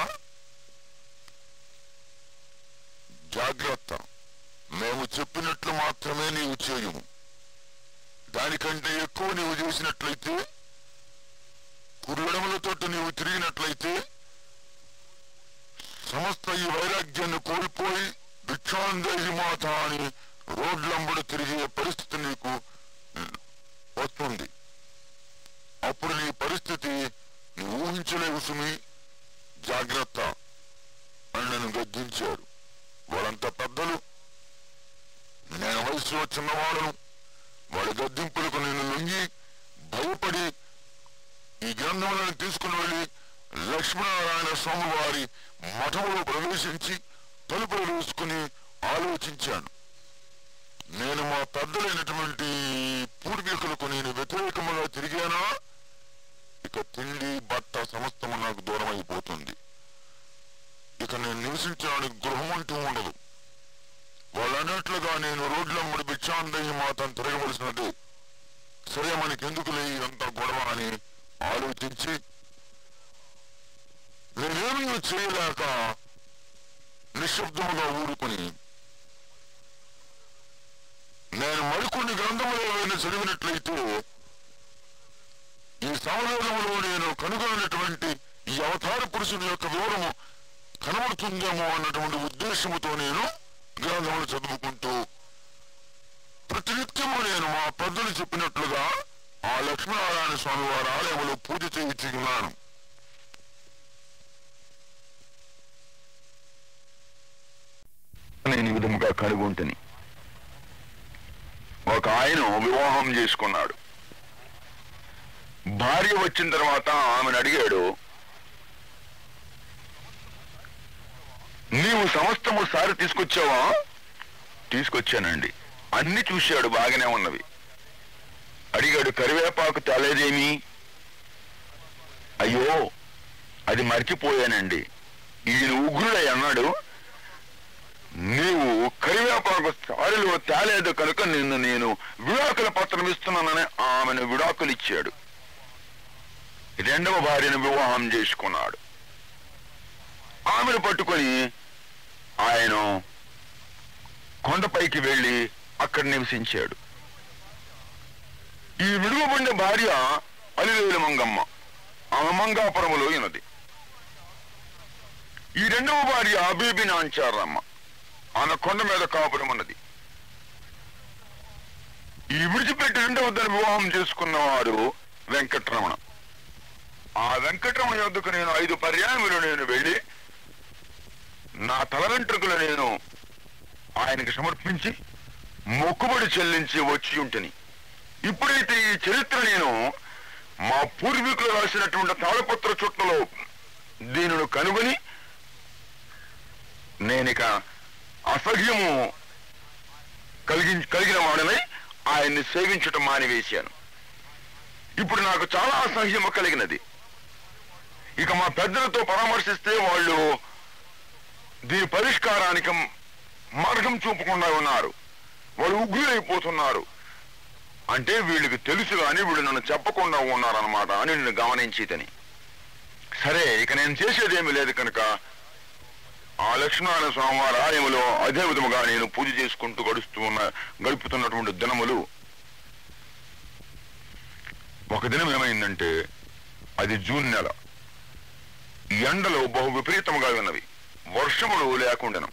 జాగ్రత్త మేము చెప్పినట్లు మాత్రమే నీవు చేయము దానికంటే ఎక్కువ నీవు చేసినట్లయితే కురుడములతో నీవు తిరిగినట్లయితే సమస్త ఈ వైరాగ్యాన్ని కోల్పోయి భిక్షాందేహి మాత అని రోడ్లంబడి తిరిగే పరిస్థితి నీకు వస్తుంది అప్పుడు నీ పరిస్థితి నువ్వు ఊహించలేవు సుమి జాగ్రత్త అని నన్ను గద్దించారు వాళ్ళంతా పెద్దలు నేను వయసులో చిన్నవాళ్ళను వాళ్ళ గద్దింపులకు నేను లొంగి భయపడి ఈ గ్రంథములను తీసుకుని వెళ్ళి లక్ష్మీనారాయణ స్వామి వారి మఠంలో ప్రవేశించి తలుపులు వేసుకుని ఆలోచించాను నేను మా పెద్దలైనటువంటి పూర్వీకులకు నేను వ్యతిరేకముగా తిరిగానా ఇక తిండి బట్ట సమస్తము నాకు దూరం అయిపోతుంది ఇక నేను నివసించడానికి గృహం అంటూ ఉండదు వాళ్ళన్నట్లుగా నేను రోడ్లమ్మడి భిక్షాందయ్య మాతను తిరగవలసినది సరే మనకెందుకులే ఇదంతా గొడవ అని ఆలోచించి నేనేమీ చేయలేక నిశ్శబ్దముగా ఊరుకుని నేను మరికొన్ని గ్రంథములు ఏవైనా చదివినట్లయితే ఈ సమవేదములో నేను కనుగొన్నటువంటి ఈ అవతార పురుషుని యొక్క వివరము కనబడుతుందేమో అన్నటువంటి ఉద్దేశముతో నేను గ్రంథములు చదువుకుంటూ ప్రతినిత్యము నేను మా పెద్దలు చెప్పినట్లుగా ఆ లక్ష్మీనారాయణ స్వామి వారి ఆలయంలో పూజ చేయించి ఉన్నాను నేను ఈ విధముగా కనుగొంటుని ఒక ఆయన వివాహం చేసుకున్నాడు భార్య వచ్చిన తర్వాత ఆమెను అడిగాడు నీవు సమస్తము సారి తీసుకొచ్చావా తీసుకొచ్చానండి అన్ని చూశాడు బాగానే ఉన్నవి అడిగాడు కరివేపాకు తేలేదేమి అయ్యో అది మర్చిపోయానండి ఈయన ఉగ్రుడై అన్నాడు నీవు కరివేపాకు సారిలో తేలేదు కనుక నిన్ను నేను విడాకుల పత్రం ఇస్తున్నానని ఆమెను విడాకులు ఇచ్చాడు రెండవ భార్యను వివాహం చేసుకున్నాడు ఆమెను పట్టుకొని ఆయన కొండపైకి వెళ్లి అక్కడ నివసించాడు ఈ విడువబడిన భార్య అలివేలు మంగమ్మ ఆమె మంగాపురములో ఉన్నది ఈ రెండవ భార్య అబీబి నాంచారమ్మ ఆమె కొండ మీద కాపురం ఉన్నది ఈ విడిచిపెట్టి రెండవ దాన్ని వివాహం చేసుకున్న వారు వెంకట్రమణ ఆ వెంకటరమణ యొద్దకు నేను ఐదు పర్యాయములు నేను వెళ్ళి నా తల వెంట్రుకలు నేను ఆయనకి సమర్పించి మొక్కుబడి చెల్లించి వచ్చి ఉంటని ఇప్పుడైతే ఈ చరిత్ర నేను మా పూర్వీకులు రాసినటువంటి తాళపత్ర చుట్టలో దీనిని కనుగొని నేనిక అసహ్యము కలిగి కలిగిన వాడనై ఆయన్ని సేవించటం మానివేశాను ఇప్పుడు నాకు చాలా అసహ్యము కలిగినది ఇక మా పెద్దలతో పరామర్శిస్తే వాళ్ళు దీని పరిష్కారానికి మార్గం చూపకుండా ఉన్నారు వాళ్ళు ఉగ్రులైపోతున్నారు అంటే వీళ్ళకి తెలుసు కానీ వీళ్ళు నన్ను చెప్పకుండా ఉన్నారన్నమాట అని నేను గమనించితని సరే ఇక నేను చేసేదేమీ లేదు కనుక ఆ లక్ష్మీనారాయణ స్వామి వారి ఆలయంలో అదే విధముగా నేను పూజ చేసుకుంటూ గడుస్తూ ఉన్న గడుపుతున్నటువంటి దినములు ఒక దినం ఏమైందంటే అది జూన్ నెల ఈ ఎండలు బహు విపరీతంగా ఉన్నవి వర్షములు లేకుండాను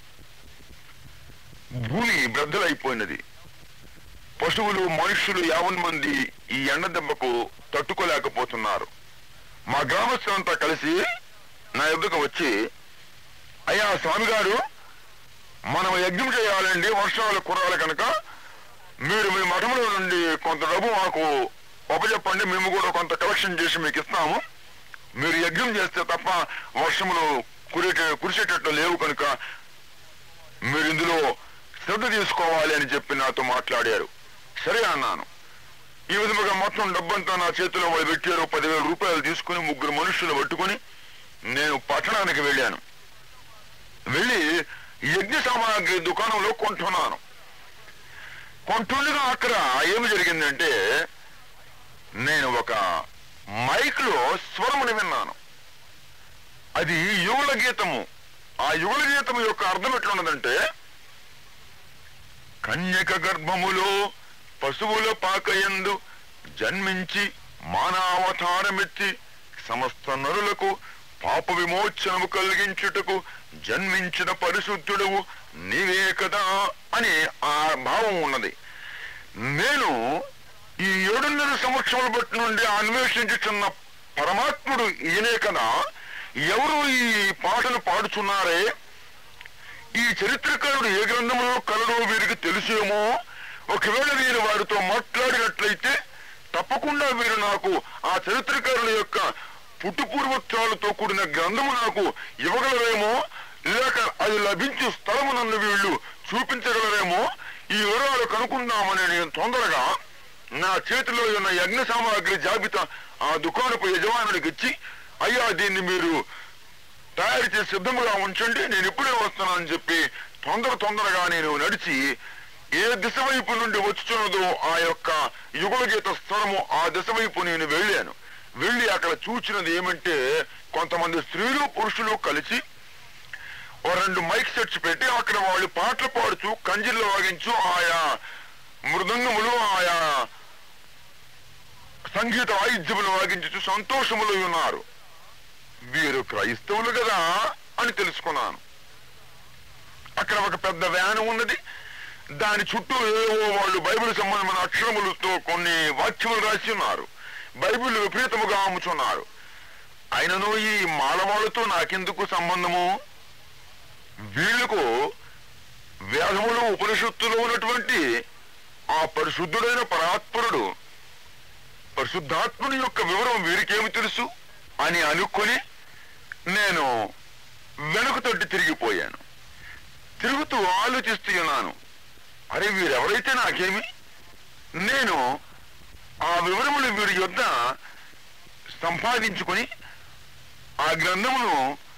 భూమి బ్రద్దలైపోయినది పశువులు మనుషులు యావన్ మంది ఈ ఎండ దెబ్బకు తట్టుకోలేకపోతున్నారు మా గ్రామస్తులంతా కలిసి నా ఎద్దుకు వచ్చి అయ్యా స్వామి గారు మనం యజ్ఞం చేయాలండి వర్షాలు కురాలి కనుక మీరు మీ మఠంలో నుండి కొంత డబ్బు మాకు ఒప్పచెప్పండి మేము కూడా కొంత కలెక్షన్ చేసి మీకు ఇస్తాము మీరు యజ్ఞం చేస్తే తప్ప వర్షములు కురిటే కురిసేటట్లు లేవు కనుక మీరు ఇందులో శ్రద్ధ తీసుకోవాలి అని చెప్పి నాతో మాట్లాడారు సరే అన్నాను ఈ విధముగా మొత్తం డబ్బంతా నా చేతిలో వాళ్ళు పెట్టారు పదివేల రూపాయలు తీసుకుని ముగ్గురు మనుషులు పట్టుకుని నేను పట్టణానికి వెళ్ళాను వెళ్ళి యజ్ఞ సామాగ్రి దుకాణంలో కొంటున్నాను కొంటుండగా అక్కడ ఏమి జరిగిందంటే నేను ఒక మైక్ లో స్వరముని విన్నాను అది యుగల గీతము ఆ యుగల గీతము యొక్క అర్థం ఎట్లున్నదంటే కన్యక గర్భములో పశువుల పాకయందు జన్మించి మానవతారమెత్తి సమస్త నరులకు పాప విమోచనము కలిగించుటకు జన్మించిన పరిశుద్ధుడవు నీవే కదా అని ఆ భావం ఉన్నది నేను ఈ ఏడున్నర సంవత్సరాల బట్టి నుండి అన్వేషించుచున్న పరమాత్ముడు ఈయనే కదా ఎవరు ఈ పాటలు పాడుచున్నారే ఈ చరిత్రకారుడు ఏ గ్రంథంలో కలడో వీరికి తెలుసేమో ఒకవేళ నేను వారితో మాట్లాడినట్లయితే తప్పకుండా వీరు నాకు ఆ చరిత్రకారుల యొక్క పుట్టుపూర్వత్వాలతో కూడిన గ్రంథము నాకు ఇవ్వగలరేమో లేక అది లభించు స్థలము నన్ను వీళ్ళు చూపించగలరేమో ఈ వివరాలు కనుక్కుందామని నేను తొందరగా నా చేతిలో ఉన్న యజ్ఞ సామాగ్రి జాబితా ఆ దుకాణపు యజమానుడికి ఇచ్చి అయ్యా దీన్ని మీరు తయారు చేసి సిద్ధముగా ఉంచండి నేను ఇప్పుడే వస్తున్నానని చెప్పి తొందర తొందరగా నేను నడిచి ఏ దిశ వైపు నుండి వచ్చుచున్నదో ఆ యొక్క యుగల గీత స్థలము ఆ దిశ వైపు నేను వెళ్ళాను వెళ్ళి అక్కడ చూచినది ఏమంటే కొంతమంది స్త్రీలు పురుషులు కలిసి ఓ రెండు మైక్ సెట్స్ పెట్టి అక్కడ వాళ్ళు పాటలు పాడుచు కంజిల్లో వాగించు ఆయా మృదంగములు ఆయా సంగీత వాయిద్యములు వాగించు సంతోషములు ఉన్నారు వీరు క్రైస్తవులు కదా అని తెలుసుకున్నాను అక్కడ ఒక పెద్ద వ్యాన్ ఉన్నది దాని చుట్టూ ఏవో వాళ్ళు బైబిల్ సంబంధమైన అక్షరములతో కొన్ని వాక్యములు రాసి ఉన్నారు బైబిల్ విపరీతముగా అమ్ముచున్నారు అయినను ఈ మాలవాళ్ళతో నాకెందుకు సంబంధము వీళ్లకు వేదములు ఉపనిషత్తులో ఉన్నటువంటి ఆ పరిశుద్ధుడైన పరాత్పరుడు పరిశుద్ధాత్ముని యొక్క వివరం వీరికేమి తెలుసు అని అనుకొని నేను వెనుక తట్టి తిరిగిపోయాను తిరుగుతూ ఆలోచిస్తూ ఉన్నాను అరే వీరెవరైతే నాకేమి నేను ఆ వివరములు వీరి యొద్ద సంపాదించుకొని ఆ గ్రంథమును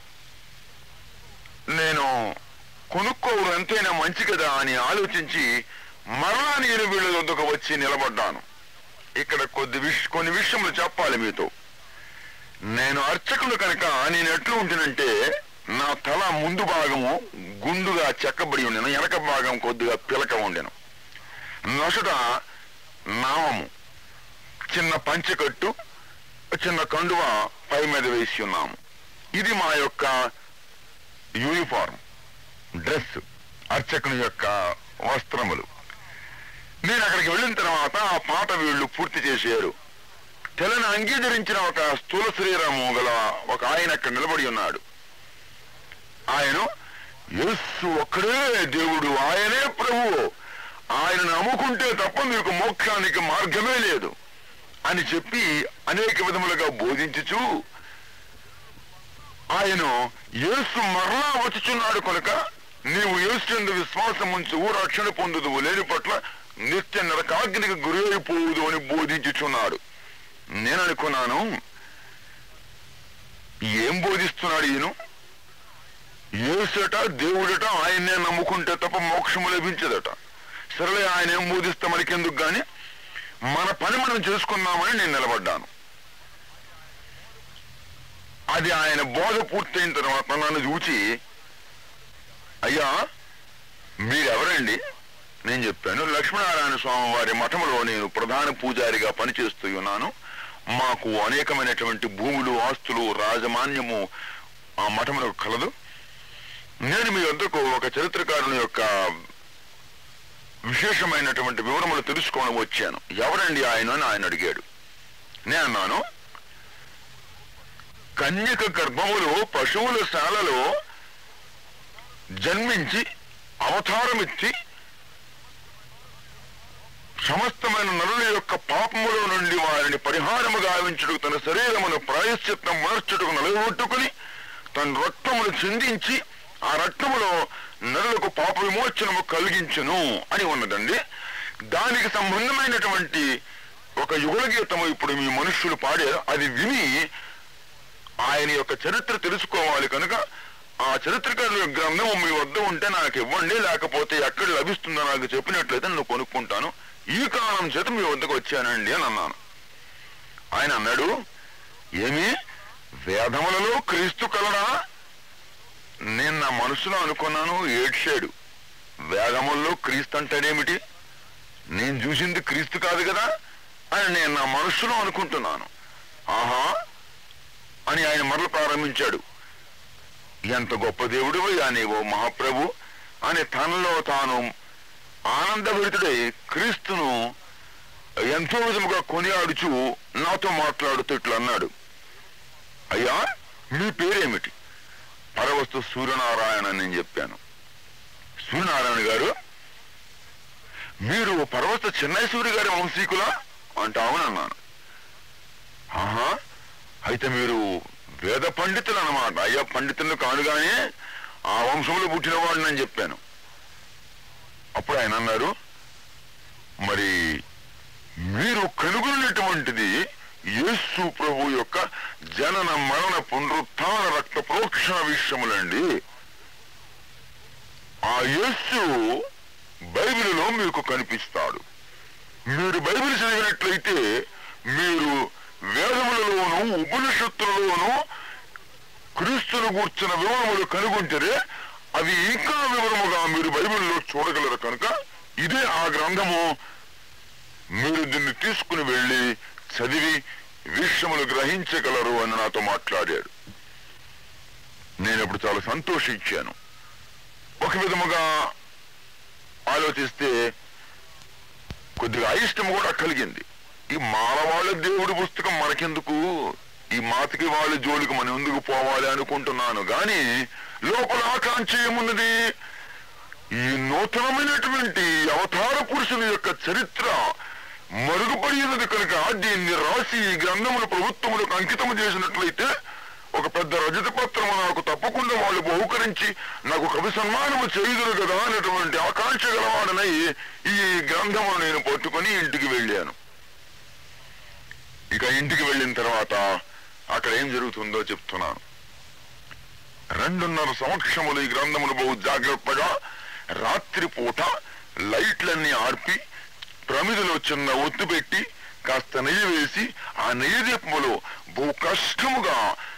నేను కొనుక్కోవడం ఎంతైనా మంచి కదా అని ఆలోచించి మరలా నేను వీళ్ళ వద్దకు వచ్చి నిలబడ్డాను ఇక్కడ కొద్ది విష కొన్ని విషయములు చెప్పాలి మీతో నేను అర్చకుడు కనుక నేను ఎట్లు ఉంటునంటే నా తల ముందు భాగము గుండుగా చెక్కబడి ఉండెను వెనక భాగం కొద్దిగా పిలక ఉండెను నొసట నామము చిన్న పంచెకట్టు చిన్న కండువ పై మీద వేసి ఉన్నాము ఇది మా యొక్క యూనిఫార్మ్ డ్రెస్ అర్చకుని యొక్క వస్త్రములు నేను అక్కడికి వెళ్ళిన తర్వాత ఆ పాట వీళ్ళు పూర్తి చేశారు తెలను అంగీకరించిన ఒక స్థూల శరీరము గల ఒక ఆయన అక్కడ నిలబడి ఉన్నాడు ఆయన యేసు ఒక్కడే దేవుడు ఆయనే ప్రభువు ఆయనను నమ్ముకుంటే తప్ప మీకు మోక్షానికి మార్గమే లేదు అని చెప్పి అనేక విధములుగా బోధించుచు ఆయన యేసు మరలా వచ్చుచున్నాడు కనుక నీవు యేసు ఎందు విశ్వాసం ఉంచు రక్షణ పొందుదు లేని పట్ల నిత్య నరకాగ్నికి గురి అయిపోదు అని బోధించుచున్నాడు నేను అనుకున్నాను ఏం బోధిస్తున్నాడు ఈయన యేసట దేవుడట ఆయన్నే నమ్ముకుంటే తప్ప మోక్షము లభించదట సరేలే ఆయన ఏం బోధిస్తే మనకెందుకు గాని మన పని మనం చేసుకుందామని నేను నిలబడ్డాను అది ఆయన బోధ పూర్తయిన తర్వాత నన్ను చూచి అయ్యా మీరెవరండి నేను చెప్పాను లక్ష్మీనారాయణ స్వామి వారి మఠములో నేను ప్రధాన పూజారిగా పనిచేస్తూ ఉన్నాను మాకు అనేకమైనటువంటి భూములు ఆస్తులు రాజమాన్యము ఆ మఠములకు కలదు నేను మీ వద్దకు ఒక చరిత్రకారుని యొక్క విశేషమైనటువంటి వివరములు తెలుసుకొని వచ్చాను ఎవరండి ఆయన అని ఆయన అడిగాడు నేను అన్నాను కన్యక గర్భములో పశువుల శాలలో జన్మించి అవతారమిచ్చి సమస్తమైన నరుల యొక్క పాపములో నుండి వారిని పరిహారము గావించుటకు తన శరీరమును ప్రాయశ్చిత్తం మార్చుటకు నిలబెట్టుకుని తన రక్తమును చిందించి ఆ రక్తములో నరులకు పాప విమోచనము కలిగించును అని ఉన్నదండి దానికి సంబంధమైనటువంటి ఒక యుగల గీతము ఇప్పుడు మీ మనుష్యులు పాడారు అది విని ఆయన యొక్క చరిత్ర తెలుసుకోవాలి కనుక ఆ చరిత్రకారుల గ్రంథం మీ వద్ద ఉంటే నాకు ఇవ్వండి లేకపోతే ఎక్కడ లభిస్తుందో నాకు చెప్పినట్లయితే నేను కొనుక్కుంటాను ఈ కారణం చేత మీ వద్దకు వచ్చానండి అని అన్నాను ఆయన అన్నాడు ఏమి వేదములలో క్రీస్తు కలడా నేను నా మనసులో అనుకున్నాను ఏడ్చాడు వేదముల్లో క్రీస్తు అంటాడేమిటి నేను చూసింది క్రీస్తు కాదు కదా అని నేను నా మనస్సులో అనుకుంటున్నాను ఆహా అని ఆయన మరల ప్రారంభించాడు ఎంత గొప్ప దేవుడు నీవో మహాప్రభు అని తనలో తాను ఆనందభరితుడై క్రీస్తును ఎంతో విధముగా కొనియాడుచు నాతో మాట్లాడుతూ ఇట్లా అన్నాడు అయ్యా మీ పేరేమిటి పరవస్తు సూర్యనారాయణ అని నేను చెప్పాను సూర్యనారాయణ గారు మీరు పరవస్తు చెన్నై సూర్య గారి వంశీకులా అంటే అవునన్నాను ఆహా అయితే మీరు వేద పండితులు అన్నమాట అయ్యా పండితులు కానుగానే ఆ వంశంలో పుట్టిన వాడిని అని చెప్పాను అప్పుడు ఆయన అన్నారు మరి మీరు కనుగొన్నటువంటిది యేసు ప్రభు యొక్క జనన మరణ పునరుత్థాన రక్త ప్రోక్షణ విషయములండి ఆ యేసు బైబిల్లో మీకు కనిపిస్తాడు మీరు బైబిల్ చదివినట్లయితే మీరు వేదములలోను ఉపనిషత్తులలోను క్రీస్తును కూర్చున్న వివరములు కనుగొంటరే అవి ఇంకా వివరముగా మీరు బైబిల్లో చూడగలరు కనుక ఇదే ఆ గ్రంథము మీరు దీన్ని తీసుకుని వెళ్ళి చదివి విషయములు గ్రహించగలరు అని నాతో మాట్లాడాడు నేను ఇప్పుడు చాలా సంతోషించాను ఒక విధముగా ఆలోచిస్తే కొద్దిగా అయిష్టం కూడా కలిగింది ఈ మానవాళ్ళ దేవుడి పుస్తకం మనకెందుకు ఈ మాతకి వాళ్ళ జోలికి మనం ఎందుకు పోవాలి అనుకుంటున్నాను గాని లోపల ఆకాంక్ష ఏమున్నది ఈ నూతనమైనటువంటి అవతార పురుషుని యొక్క చరిత్ర మరుగుపడినది కనుక దీన్ని రాసి ఈ గ్రంథములు ప్రభుత్వములకు అంకితం చేసినట్లయితే ఒక పెద్ద రజత పత్రము నాకు తప్పకుండా వాళ్ళు బహుకరించి నాకు కవి సన్మానము చేయుదురు కదా అనేటువంటి ఆకాంక్ష గలవాడనై ఈ గ్రంథమును నేను పట్టుకొని ఇంటికి వెళ్ళాను ఇక ఇంటికి వెళ్ళిన తర్వాత అక్కడ ఏం జరుగుతుందో చెప్తున్నాను రెండున్నర సంవత్సరములు ఈ గ్రంథములు బహు జాగ్రత్తగా రాత్రిపూట లైట్లన్నీ ఆర్పి ప్రమిదిలో చిన్న ఒత్తు పెట్టి కాస్త నెయ్యి వేసి ఆ నెయ్యి దీపములో బహు కష్టముగా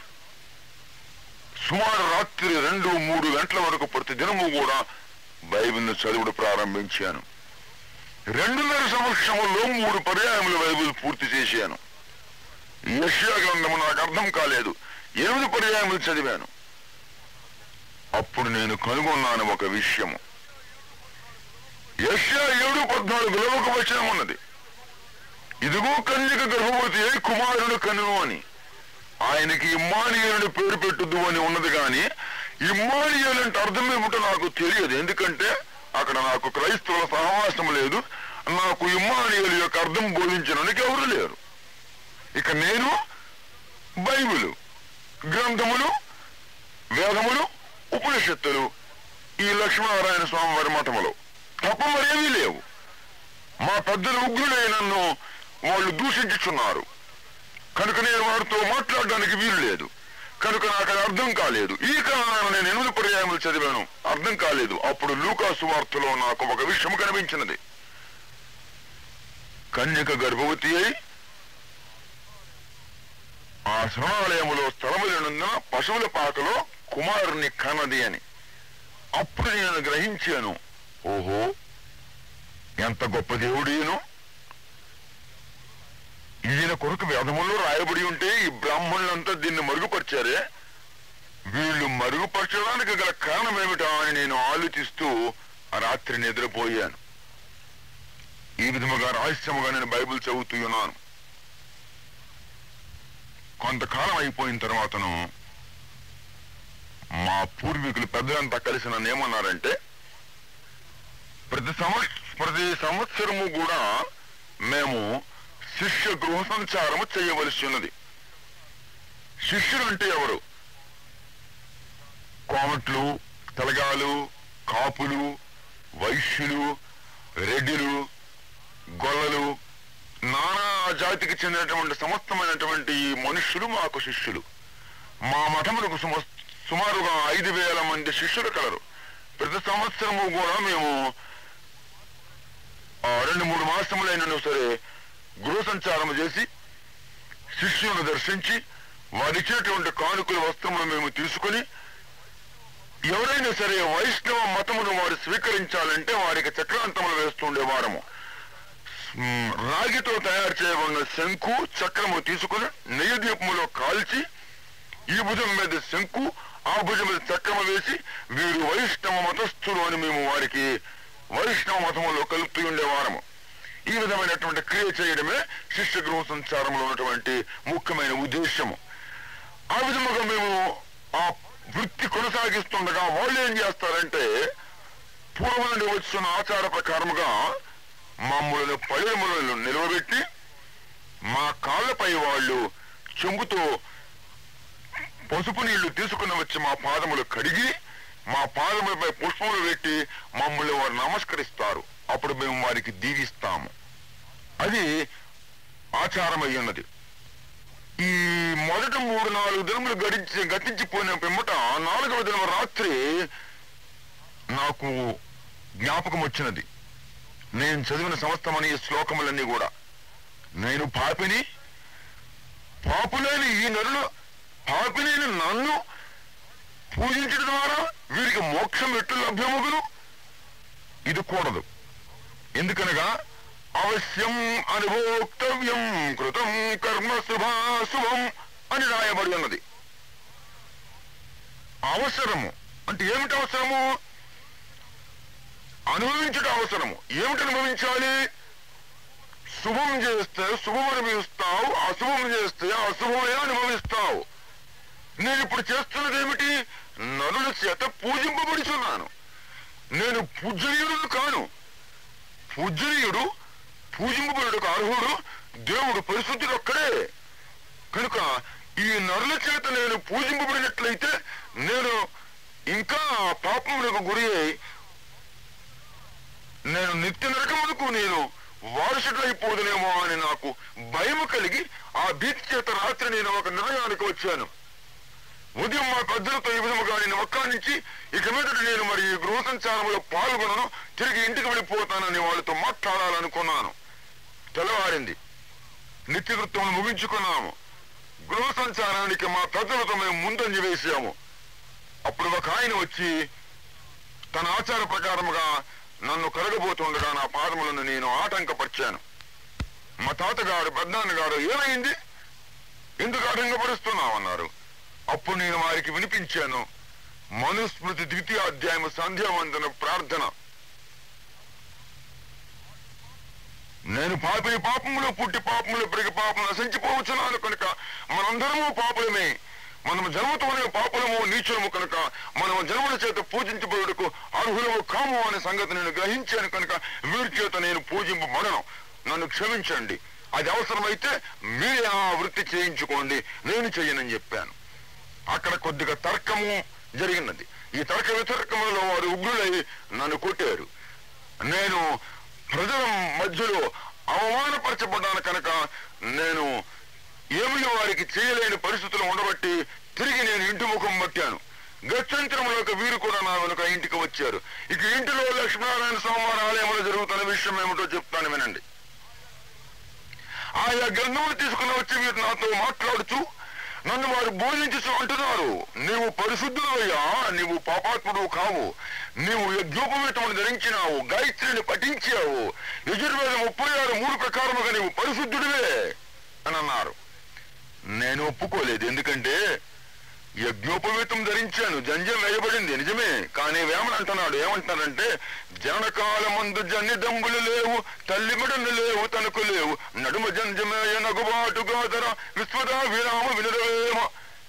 సుమారు రాత్రి రెండు మూడు గంటల వరకు ప్రతి దినము కూడా బైబిల్ను చదువుడు ప్రారంభించాను రెండున్నర సంవత్సరములో మూడు పర్యాయములు బైబిల్ పూర్తి చేశాను యష్యా గ్రంథము నాకు అర్థం కాలేదు ఎనిమిది పర్యాయములు చదివాను అప్పుడు నేను కనుగొన్నాను ఒక విషయము యష్యా ఏడు పద్నాలుగులో ఒక వచనం ఉన్నది ఇదిగో కన్యక గర్భవతి అయి కుమారుడు కను అని ఆయనకి ఇమ్మానియలుని పేరు పెట్టుదు అని ఉన్నది కానీ ఇమ్మానియల్ అంటే అర్థం ఏమిటో నాకు తెలియదు ఎందుకంటే అక్కడ నాకు క్రైస్తవుల సహవాసం లేదు నాకు ఇమ్మానియల్ యొక్క అర్థం బోధించడానికి ఎవరు లేరు ఇక నేను బైబిలు గ్రంథములు వేదములు ఉపనిషత్తులు ఈ లక్ష్మీనారాయణ స్వామి వారి మఠములు తప్ప మరేమీ లేవు మా పెద్దలు ఉగ్రులై నన్ను వాళ్ళు దూషించుచున్నారు కనుక నేను వారితో మాట్లాడడానికి వీలు లేదు కనుక నాకు అది అర్థం కాలేదు ఈ కారణాన నేను ఎనిమిది పర్యాయములు చదివాను అర్థం కాలేదు అప్పుడు లూకాసు వార్తలో నాకు ఒక విషయం కనిపించినది కన్యక గర్భవతి అయి ఆ శరణాలయములో స్థలములనున్న పశువుల పాకలో కుమారుని కన్నది అని అప్పుడు నేను గ్రహించాను ఓహో ఎంత గొప్ప దేవుడీను ఈయన కొరకు వేదములో రాయబడి ఉంటే ఈ బ్రాహ్మణులంతా దీన్ని మరుగుపరిచారే వీళ్ళు మరుగుపరచడానికి గల కారణం ఏమిటా అని నేను ఆలోచిస్తూ ఆ రాత్రి నిద్రపోయాను ఈ విధముగా రహస్యముగా నేను బైబిల్ చదువుతూ ఉన్నాను కొంతకాలం అయిపోయిన తర్వాతను మా పూర్వీకులు పెద్దలంతా కలిసి నన్ను ఏమన్నారంటే ప్రతి సంవత్స ప్రతి సంవత్సరము కూడా మేము శిష్య గృహ సంచారము చేయవలసి ఉన్నది శిష్యులు అంటే ఎవరు కోమట్లు తెలగాలు కాపులు వైశ్యులు రెడ్డిలు గొల్లలు నానా జాతికి చెందినటువంటి సమస్తమైనటువంటి ఈ మనుష్యులు మాకు శిష్యులు మా మఠములకు సుమ సుమారుగా ఐదు వేల మంది శిష్యులు కలరు ప్రతి సంవత్సరము కూడా మేము ఆ, రెండు మూడు మాసములైనా సరే గృహ సంచారం చేసి శిష్యులను దర్శించి వారిచ్చేటువంటి కానుకల వస్త్రములు మేము తీసుకుని ఎవరైనా సరే వైష్ణవ మతమును వారు స్వీకరించాలంటే వారికి చక్రాంతములు వేస్తుండే వారము మ్, రాగితో తయారు చేయబడిన శంకు చక్రము తీసుకుని నెయ్యి దీపములో కాల్చి ఈ భుజం మీద శంకు ఆ భుజం మీద చక్రము వేసి వీరు వైష్ణవ మతస్థులు అని మేము వారికి వైష్ణవ మతములో కలుపుతూ ఉండేవారము ఈ విధమైనటువంటి క్రియ చేయడమే శిష్య గృహ సంచారంలో ఉన్నటువంటి ముఖ్యమైన ఉద్దేశము ఆ విధముగా మేము ఆ వృత్తి కొనసాగిస్తుండగా వాళ్ళు ఏం చేస్తారంటే పూర్వం నుండి వచ్చిన ఆచార ప్రకారముగా మమ్మల్ని పళ్ళెములను నిలవబెట్టి మా కాళ్ళపై వాళ్ళు చెంబుతో పసుపు నీళ్లు తీసుకుని వచ్చి మా పాదములు కడిగి మా పాదములపై పుష్పములు పెట్టి మమ్మల్ని వారు నమస్కరిస్తారు అప్పుడు మేము వారికి దీవిస్తాము అది ఆచారం అయి ఉన్నది ఈ మొదటి మూడు నాలుగు దినములు గడించి గతించిపోయిన పిమ్మట నాలుగవ దినం రాత్రి నాకు జ్ఞాపకం వచ్చినది నేను చదివిన సమస్తమని ఈ శ్లోకములన్నీ కూడా నేను పాపిని పాపులేని ఈ నరులు పాపిలేని నన్ను పూజించడం ద్వారా వీరికి మోక్షం ఎట్లు లభ్యమగును ఇది కూడదు ఎందుకనగా అవశ్యం అనుభోక్తవ్యం కృతం కర్మ శుభాశుభం అని రాయబడి ఉన్నది అవసరము అంటే ఏమిటి అవసరము అనుభవించడం అవసరము ఏమిటి అనుభవించాలి శుభం చేస్తే శుభం అనుభవిస్తావు అశుభం చేస్తే అశుభమే అనుభవిస్తావు నేను ఇప్పుడు చేస్తున్నది ఏమిటి నరుల చేత పూజింపబడుచున్నాను నేను పూజనీయుడు కాను పూజనీయుడు పూజింపబడుటకు అర్హుడు దేవుడు పరిశుద్ధుడు ఒక్కడే కనుక ఈ నరుల చేత నేను పూజింపబడినట్లయితే నేను ఇంకా పాపములకు గురి అయి నేను నిత్య నరకములకు నేను వారసుడైపోదునేమో అని నాకు భయం కలిగి ఆ భీతి చేత రాత్రి నేను ఒక నిర్ణయానికి వచ్చాను ఉదయం మా పెద్దలతో ఈ విధముగా నేను ఒక్కడి నుంచి ఇక మీదట నేను మరి ఈ గృహ సంచారంలో పాల్గొనను తిరిగి ఇంటికి వెళ్ళిపోతానని వాళ్ళతో మాట్లాడాలనుకున్నాను తెల్లవారింది నిత్యకృత్యం ముగించుకున్నాము గృహ సంచారానికి మా పెద్దలతో మేము ముందంజ వేసాము అప్పుడు ఒక ఆయన వచ్చి తన ఆచార ప్రకారముగా నన్ను కలగబోతుండగా నా పాదములను నేను ఆటంకపరిచాను మా తాతగారు పెద్దనాన్న గారు ఏమైంది ఎందుకు ఆటంకపరుస్తున్నావు అన్నారు అప్పుడు నేను వారికి వినిపించాను మనుస్మృతి ద్వితీయ అధ్యాయం సంధ్యావందన ప్రార్థన నేను పాపిని పాపములో పుట్టి పాపములో పెరిగి పాపం నశించిపోవచ్చున్నాను కనుక మనందరము పాపులమే మనము జన్మతోనే పాపులము నీచులము కనుక మనము జన్మల చేత పూజించబడుటకు అర్హులము కాము అనే సంగతి నేను గ్రహించాను కనుక వీరి చేత నేను పూజింపబడను నన్ను క్షమించండి అది అవసరమైతే మీరే ఆ వృత్తి చేయించుకోండి నేను చెయ్యనని చెప్పాను అక్కడ కొద్దిగా తర్కము జరిగినది ఈ తర్క వితర్కములలో వారు ఉగ్రులై నన్ను కొట్టారు నేను ప్రజల మధ్యలో అవమానపరచబడ్డాను కనుక నేను ఏమి వారికి చేయలేని పరిస్థితులు ఉండబట్టి తిరిగి నేను ఇంటి ముఖం పట్టాను గత్యంతరంలోకి వీరు కూడా నా వెనుక ఇంటికి వచ్చారు ఇక ఇంటిలో లక్ష్మీనారాయణ స్వామివారి ఆలయంలో జరుగుతున్న విషయం ఏమిటో చెప్తాను వినండి ఆయా గ్రంథములు తీసుకుని వచ్చి వీరు నాతో మాట్లాడుతూ నన్ను వారు బోధించు అంటున్నారు నీవు పరిశుద్ధులయ్యా నీవు పాపాత్ముడు కావు నీవు యజ్ఞోపవేతమును ధరించినావు గాయత్రిని పఠించావు యజుర్వేద ముప్పై ఆరు మూడు ప్రకారముగా నీవు పరిశుద్ధుడివే అని అన్నారు నేను ఒప్పుకోలేదు ఎందుకంటే యజ్ఞోపవేతం ధరించాను జంజం వేయబడింది నిజమే కానీ వేమని అంటున్నాడు ఏమంటున్నాడంటే జనకాలమందు జన్యదంబులు లేవు తల్లిమడలు లేవు తనకు లేవు నడుమ జంజమేయ నగుబాటుగా ధర విశ్వదా విరామ వినరవేమ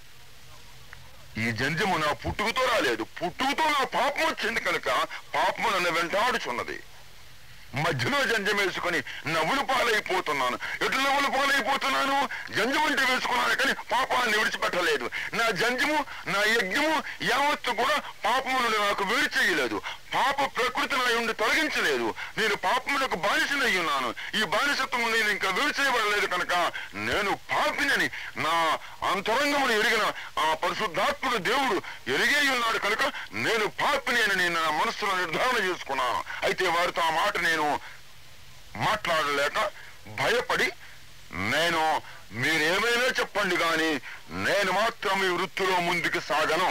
ఈ జంజము నా పుట్టుకతో రాలేదు పుట్టుకతో నా పాపం వచ్చింది కనుక పాపము నన్ను వెంటాడుచున్నది మధ్యలో జంజం వేసుకొని నవ్వులు పాలైపోతున్నాను ఎటు నవ్వులు పాలైపోతున్నాను జంజం అంటే వేసుకున్నాను కానీ పాపాన్ని విడిచిపెట్టలేదు నా జంజము నా యజ్ఞము యావత్తు కూడా పాపము నుండి నాకు వేరు చేయలేదు పాప ప్రకృతి నా నుండి తొలగించలేదు నేను పాపములకు బానిసనై ఉన్నాను ఈ బానిసత్వం నేను ఇంకా వేరు చేయబడలేదు కనుక నేను పాపినని నా అంతరంగమును ఎరిగిన ఆ పరిశుద్ధాత్ముడు దేవుడు ఎరిగే ఉన్నాడు కనుక నేను పాపిని అని నేను నా మనస్సులో నిర్ధారణ చేసుకున్నాను అయితే వారితో ఆ మాట నేను మాట్లాడలేక భయపడి నేను మీరేమైనా చెప్పండి కానీ నేను మాత్రం ఈ వృత్తిలో ముందుకు సాగను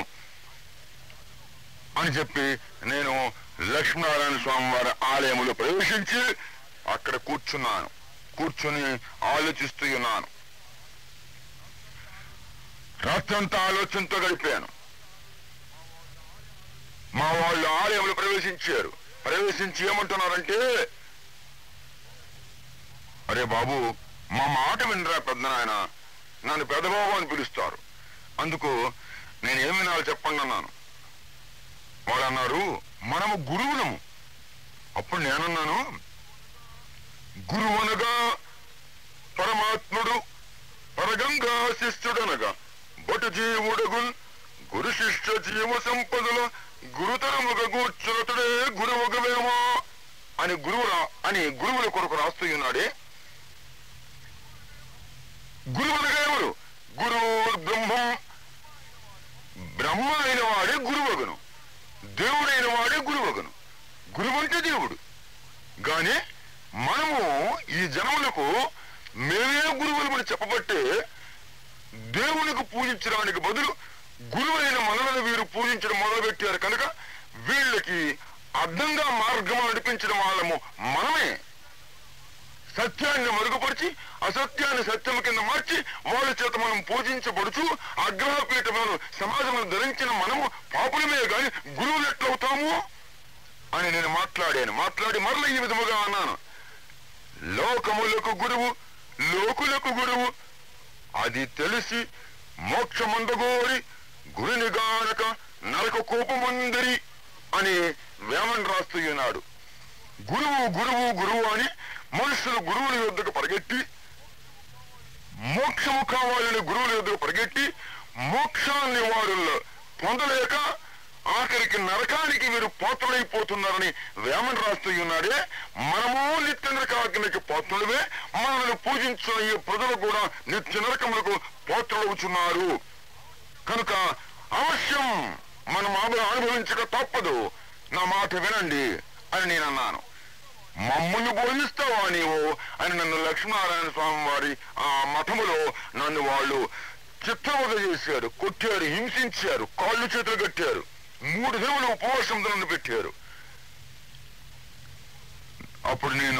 అని చెప్పి నేను లక్ష్మీనారాయణ స్వామి వారి ఆలయంలో ప్రవేశించి అక్కడ కూర్చున్నాను కూర్చుని ఆలోచిస్తూ ఉన్నాను రాత్రంతా ఆలోచనతో గడిపాను మా వాళ్ళు ఆలయంలో ప్రవేశించారు ప్రవేశించి ఏమంటున్నారంటే అరే బాబు మా మాట వినరా పెద్ద నాయన నన్ను పెద్దబాబు అని పిలుస్తారు అందుకు నేను ఏం వినాలి చెప్పండి అన్నాను వాడు అన్నారు మనము గురువులము అప్పుడు నేనన్నాను గురువనగా పరమాత్ముడు పరగంగా శిష్యుడనగా బటు జీవుడగున్ గురు శిష్య జీవ సంపదల గురుతరముగా కూర్చున్నతుడే గురువుగవేమో అని గురువు రా- అని గురువుల కొరకు రాస్తూ ఉన్నాడే గురువునగా ఎవరు గురువు బ్రహ్మం బ్రహ్మ అయిన వాడే గురువగును దేవుడైన వాడే గురువగును గురువు అంటే దేవుడు గాని మనము ఈ జనములకు మేమే గురువులమని చెప్పబట్టే దేవునికి పూజించడానికి బదులు గురువైన మనలను వీరు పూజించడం మొదలుపెట్టారు కనుక వీళ్ళకి అర్థంగా మార్గం నడిపించడం వాళ్ళము మనమే సత్యాన్ని మరుగుపరిచి అసత్యాన్ని సత్యం కింద మార్చి వాళ్ళ చేత మనం పూజించబడుచు అగ్రహపీఠములను సమాజంలో ధరించిన మనము పాపులమే గాని గురువులు ఎట్లవుతాము అని నేను మాట్లాడాను మాట్లాడి మరల ఈ విధముగా అన్నాను లోకములకు గురువు లోకులకు గురువు అది తెలిసి మోక్షమందగోరి గురుని గానక నరక కోపమందరి అని వేమన్ రాస్తూ ఉన్నాడు గురువు గురువు గురువు అని మనుషులు గురువుల యొద్దకు పరిగెట్టి మోక్షము కావాలని గురువుల యొద్దకు పరిగెట్టి మోక్షాన్ని వారు పొందలేక ఆఖరికి నరకానికి వీరు పాత్రలైపోతున్నారని వేమన్ రాస్తూ ఉన్నాడే మనము నిత్య నరకాగ్నికి పాత్రులవే మనల్ని పూజించిన ఈ ప్రజలు కూడా నిత్య నరకములకు పాత్రలవుతున్నారు కనుక అవశ్యం మనం అను- అనుభవించక తప్పదు నా మాట వినండి అని నేను అన్నాను మమ్మల్ని బోధిస్తావా నీవు అని నన్ను లక్ష్మీనారాయణ స్వామి వారి ఆ మఠములో నన్ను వాళ్ళు చిత్రవద చేశారు కొట్టారు హింసించారు కాళ్ళు చేతులు కట్టారు మూడు దినములు ఉపవాసంతో నన్ను పెట్టారు అప్పుడు నేను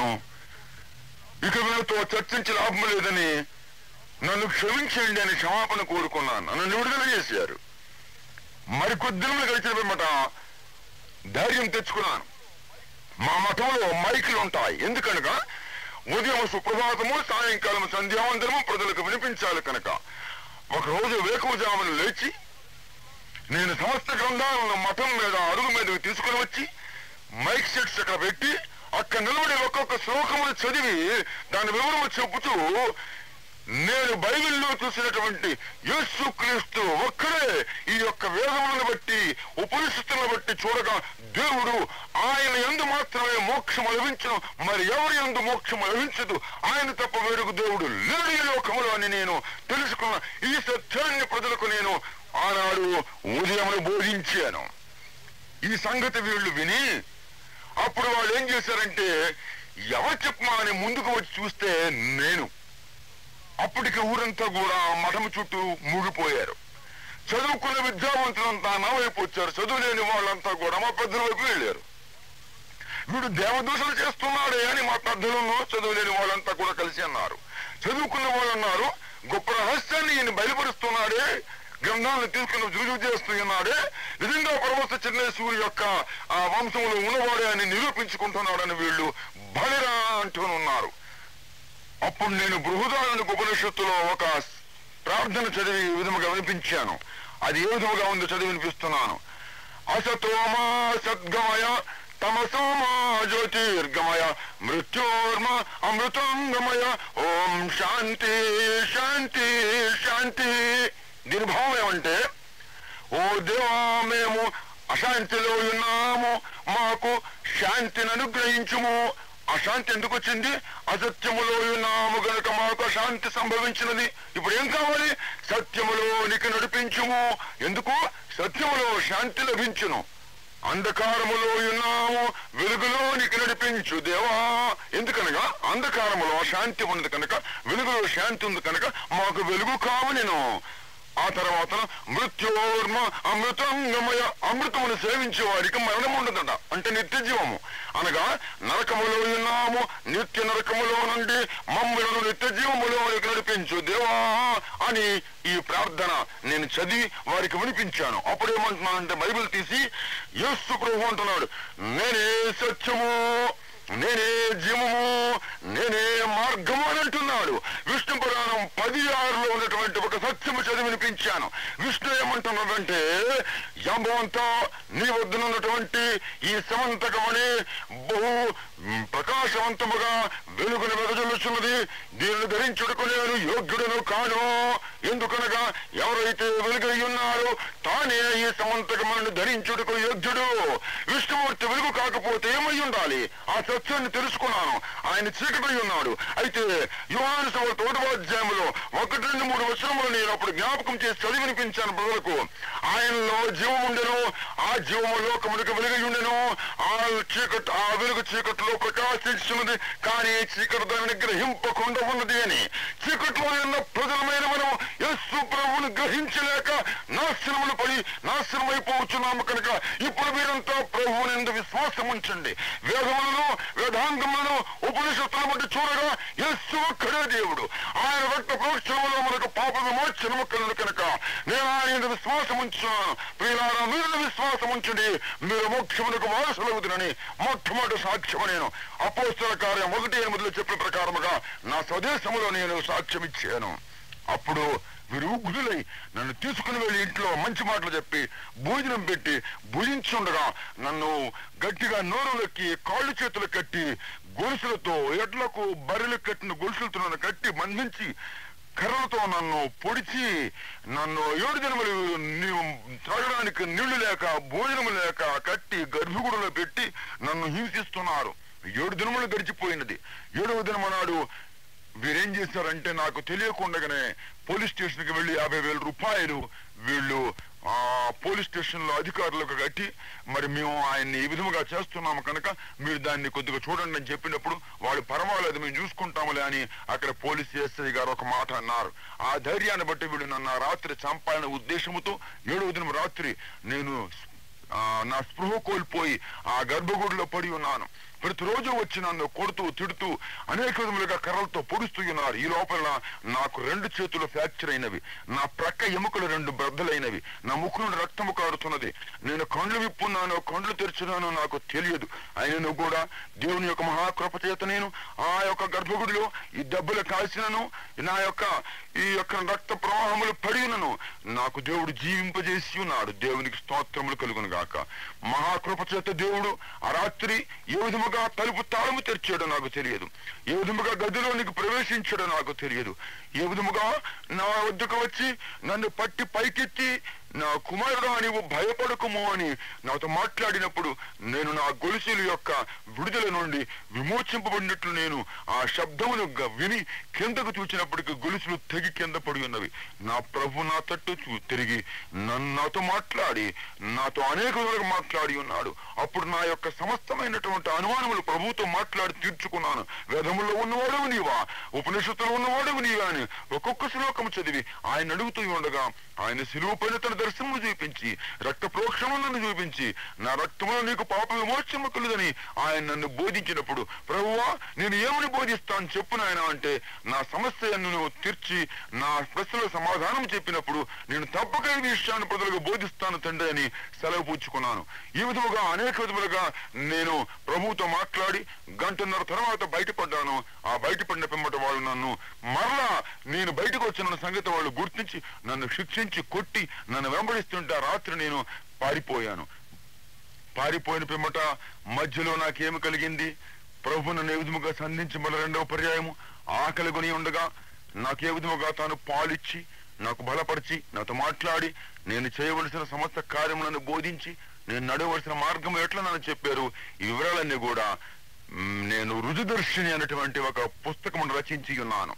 ఇక వీళ్ళతో చర్చించి లాభం లేదని నన్ను క్షమించండి అని క్షమాపణ కోరుకున్నాను నన్ను విడుదల చేశారు మరి కొద్ది దినములు గడిచిన పిమ్మట ధైర్యం తెచ్చుకున్నాను మా మఠంలో మైకులు ఉంటాయి ఎందుకనగా ఉదయం సుప్రభాతము సాయంకాలం సంధ్యావందనము ప్రజలకు వినిపించాలి కనుక ఒకరోజు వేకువజామున లేచి నేను సమస్త గ్రంథాలను మఠం మీద అడుగు మీదకి తీసుకుని వచ్చి మైక్ సెట్స్ అక్కడ పెట్టి అక్కడ నిలబడి ఒక్కొక్క శ్లోకములు చదివి దాని వివరము చెబుతూ నేను బైబిల్లో చూసినటువంటి యేసుక్రీస్తు ఒక్కడే ఈ యొక్క వేదములను బట్టి ఉపనిషత్తులను బట్టి చూడగా దేవుడు ఆయన ఎందు మాత్రమే మోక్షము లభించను మరి ఎవరి ఎందు మోక్షము లభించదు ఆయన తప్ప వేరొక దేవుడు లేడు ఈ లోకములో అని నేను తెలుసుకున్న ఈ సత్యాన్ని ప్రజలకు నేను ఆనాడు ఉదయమును బోధించాను ఈ సంగతి వీళ్ళు విని అప్పుడు వాళ్ళు ఏం చేశారంటే ఎవరు చెప్పమా అని ముందుకు వచ్చి చూస్తే నేను అప్పటికి ఊరంతా కూడా మఠం చుట్టూ మూగిపోయారు చదువుకున్న విద్యావంతులంతా నా వైపు వచ్చారు చదువులేని వాళ్ళంతా కూడా మా పెద్దల వైపు వెళ్ళారు వీడు దేవదూషణ చేస్తున్నాడే అని మా పెద్దలను చదువులేని వాళ్ళంతా కూడా కలిసి అన్నారు చదువుకున్న వాళ్ళు అన్నారు గొప్ప రహస్యాన్ని ఈయన బయలుపరుస్తున్నాడే గ్రంథాలను తీసుకుని రుజువు చేస్తున్నాడే నిజంగా పరమస్థ చిన్నేశ్వరి యొక్క ఆ వంశంలో ఉన్నవాడే అని నిరూపించుకుంటున్నాడని వీళ్ళు బలిరా అంటూనున్నారు అప్పుడు నేను బృహదారణకు ఉపనిషత్తులో ఒక ప్రార్థన చదివి ఈ విధముగా వినిపించాను అది ఏ విధముగా ఉందో చదివి వినిపిస్తున్నాను అసతోమా సద్గమయ తమసోమా జ్యోతిర్గమయ మృత్యోర్మ అమృతంగమయ ఓం శాంతి శాంతి శాంతి దీని భావం ఏమంటే ఓ దేవా మేము అశాంతిలో ఉన్నాము మాకు శాంతిని అనుగ్రహించుము అశాంతి ఎందుకు వచ్చింది అసత్యములో ఉన్నాము గనుక మాకు అశాంతి సంభవించినది ఇప్పుడు ఏం కావాలి సత్యములోనికి నడిపించుము ఎందుకు సత్యములో శాంతి లభించును అంధకారములో ఉన్నాము వెలుగులోనికి నడిపించు దేవా ఎందుకనగా అంధకారములో శాంతి ఉన్నది కనుక వెలుగులో శాంతి ఉంది కనుక మాకు వెలుగు కావు నేను ఆ తర్వాత మృత్యోర్మ అమృతంగమయ అమృతమును సేవించే వారికి మరణం ఉండదట అంటే నిత్య జీవము అనగా నరకములో ఉన్నాము నిత్య నరకములో నుండి మమ్మలను నిత్య జీవములోనికి నడిపించు దేవా అని ఈ ప్రార్థన నేను చదివి వారికి వినిపించాను అప్పుడు ఏమంటున్నానంటే బైబిల్ తీసి యేసు ప్రభు అంటున్నాడు నేనే సత్యము నేనే జీవము నేనే మార్గము అని అంటున్నాడు విష్ణు పురాణం పది ఆరులో ఉన్నటువంటి ఒక సత్యము చదివి వినిపించాను విష్ణు ఏమంటున్నాడంటే యాంబవంతా నీ వద్దనున్నటువంటి ఈ సమంతకమని బహు మ్, ప్రకాశవంతముగా వెలుగును వెదజల్లుచున్నది దీనిని ధరించుటకు నేను యోగ్యుడను కాను ఎందుకనగా ఎవరైతే వెలుగై ఉన్నారో తానే ఈ సమంతకమని ధరించుటకు యోగ్యుడు విష్ణుమూర్తి వెలుగు కాకపోతే ఏమై ఉండాలి ఆ సత్యాన్ని తెలుసుకున్నాను ఆయన చీకటై ఉన్నాడు అయితే యువాను సభ తోటవాధ్యాయంలో ఒకటి రెండు మూడు వచనములు నేను అప్పుడు జ్ఞాపకం చేసి చదివి వినిపించాను ప్రజలకు ఆయనలో జీవం ఉండెను ఆ జీవము లోకమునికి వెలుగై ఉండెను ఆ చీకటి ఆ వెలుగు చీకటిలో ప్రకాశించున్నది కానీ చీకటి దానిని గ్రహింపకుండా ఉన్నది అని చీకట్లో ఉన్న ప్రజలమైన మనం యేసు ప్రభువును గ్రహించలేక నాశనములు పడి నాశనమైపోవచ్చున్నాము కనుక ఇప్పుడు మీరంతా ప్రభువుని ఎందు విశ్వాసం ఉంచండి వేదములను వేదాంగములను ఉపనిషత్తులను బట్టి చూడగా యేసు ఒక్కడే దేవుడు ఆయన రక్త ప్రోక్షణములో మనకు పాప విమోచనము కలను కనుక నేను ఆయన యందు విశ్వాసం ఉంచున్నాను ప్రియులారా మీరు విశ్వాసం ఉంచండి మీరు మోక్షమునకు వారసులవుతునని మొట్టమొదటి సాక్ష్యము నేను అపోస్తల కార్యం ఒకటి ఎనిమిదిలో చెప్పిన ప్రకారముగా నా స్వదేశములో నేను సాక్ష్యం ఇచ్చాను అప్పుడు వీరు ఉగ్రులై నన్ను తీసుకుని వెళ్ళి ఇంట్లో మంచి మాటలు చెప్పి భోజనం పెట్టి భుజించుండగా నన్ను గట్టిగా నోరులెక్కి కాళ్ళు చేతులు కట్టి గొలుసులతో ఎడ్లకు బర్రెలు కట్టిన గొలుసులతో నన్ను కట్టి బంధించి కర్రలతో నన్ను పొడిచి నన్ను ఏడు దినములు నీవు త్రాగడానికి నీళ్లు లేక భోజనము లేక కట్టి గర్భగుడిలో పెట్టి నన్ను హింసిస్తున్నారు ఏడు దినములు గడిచిపోయినది ఏడవ దినము నాడు వీరేం చేశారంటే నాకు తెలియకుండగానే పోలీస్ స్టేషన్కి వెళ్ళి యాభై వేల రూపాయలు వీళ్ళు ఆ పోలీస్ స్టేషన్ లో అధికారులకు కట్టి మరి మేము ఆయన్ని ఈ విధముగా చేస్తున్నాము కనుక మీరు దాన్ని కొద్దిగా చూడండి అని చెప్పినప్పుడు వాళ్ళు పర్వాలేదు మేము చూసుకుంటాములే అని అక్కడ పోలీస్ ఎస్ఐ గారు ఒక మాట అన్నారు ఆ ధైర్యాన్ని బట్టి వీళ్ళు నన్ను ఆ రాత్రి చంపాలనే ఉద్దేశంతో ఏడవ దినం రాత్రి నేను ఆ, నా స్పృహ కోల్పోయి ఆ గర్భగుడిలో పడి ఉన్నాను ప్రతిరోజు వచ్చి నన్ను కొడుతూ తిడుతూ అనేక విధములుగా కర్రలతో పొడుస్తూ ఉన్నారు ఈ లోపల నాకు రెండు చేతులు ఫ్రాక్చర్ అయినవి నా ప్రక్క ఎముకలు రెండు బ్రద్దలైనవి నా ముక్కు నుండి రక్తము కారుతున్నది నేను కండ్లు విప్పున్నానో కండ్లు తెరిచినానో నాకు తెలియదు అయినను కూడా దేవుని యొక్క మహాకృప చేత నేను ఆ యొక్క గర్భగుడిలో ఈ దెబ్బలు కాల్చినను నా యొక్క ఈ యొక్క రక్త ప్రవాహములు పడినను నాకు దేవుడు జీవింపజేసి ఉన్నాడు దేవునికి స్తోత్రములు కలుగును గాక మహాకృప చేత దేవుడు ఆ రాత్రి ఏ విధముగా తలుపు తాళము తెరిచాడో నాకు తెలియదు ఏ విధముగా గదిలోనికి ప్రవేశించాడో నాకు తెలియదు ఏ విధముగా నా వద్దకు వచ్చి నన్ను పట్టి పైకెత్తి నా కుమారుడు నీవు భయపడకుము అని నాతో మాట్లాడినప్పుడు నేను నా గొలుసుల యొక్క విడుదల నుండి విమోచింపబడినట్లు నేను ఆ శబ్దమును గ- విని కిందకు చూచినప్పటికీ గొలుసులు తెగి కింద పడి ఉన్నవి నా ప్రభు నా తట్టు చూ- తిరిగి నన్ను నాతో మాట్లాడి నాతో అనేక విధాలుగా మాట్లాడి ఉన్నాడు అప్పుడు నా యొక్క సమస్తమైనటువంటి అనుమానములు ప్రభువుతో మాట్లాడి తీర్చుకున్నాను వేదములో ఉన్నవాడవు నీవా ఉపనిషత్తులో ఉన్నవాడవు నీవా అని ఒక్కొక్క శ్లోకం చదివి ఆయన అడుగుతూ ఉండగా ఆయన సిలువ పైన తన దర్శనము చూపించి రక్త ప్రోక్షణము నన్ను చూపించి నా రక్తములో నీకు పాప విమోచనము కలుదని ఆయన నన్ను బోధించినప్పుడు ప్రభువా నేను ఏమని బోధిస్తాను చెప్పు నాయన అంటే నా సమస్యను నువ్వు తీర్చి నా ప్రశ్నల సమాధానం చెప్పినప్పుడు నేను తప్పక ఈ విషయాన్ని ప్రజలకు బోధిస్తాను తండ్రి అని సెలవు పూచుకున్నాను ఈ విధముగా అనేక విధములుగా నేను ప్రభువుతో మాట్లాడి గంటన్నర తర్వాత బయటపడ్డాను ఆ బయటపడిన పిమ్మట వాళ్ళు నన్ను మరలా నేను బయటకు వచ్చిన సంగతి వాళ్ళు గుర్తించి నన్ను శిక్షించి కొట్టి నన్ను వెంబడిస్తుంటే ఆ రాత్రి నేను పారిపోయాను పారిపోయిన పిమ్మట మధ్యలో నాకేమి కలిగింది ప్రభు నన్ను ఏ విధముగా సంధించి మళ్ళీ రెండవ పర్యాయము ఆకలి కొని ఉండగా నాకే విధముగా తాను పాలిచ్చి నాకు బలపరిచి నాతో మాట్లాడి నేను చేయవలసిన సమస్త కార్యములను బోధించి నేను నడవలసిన మార్గం ఎట్లా నన్ను చెప్పారు ఈ వివరాలన్నీ కూడా మ్, నేను రుజుదర్శిని అనేటువంటి ఒక పుస్తకం రచించి ఉన్నాను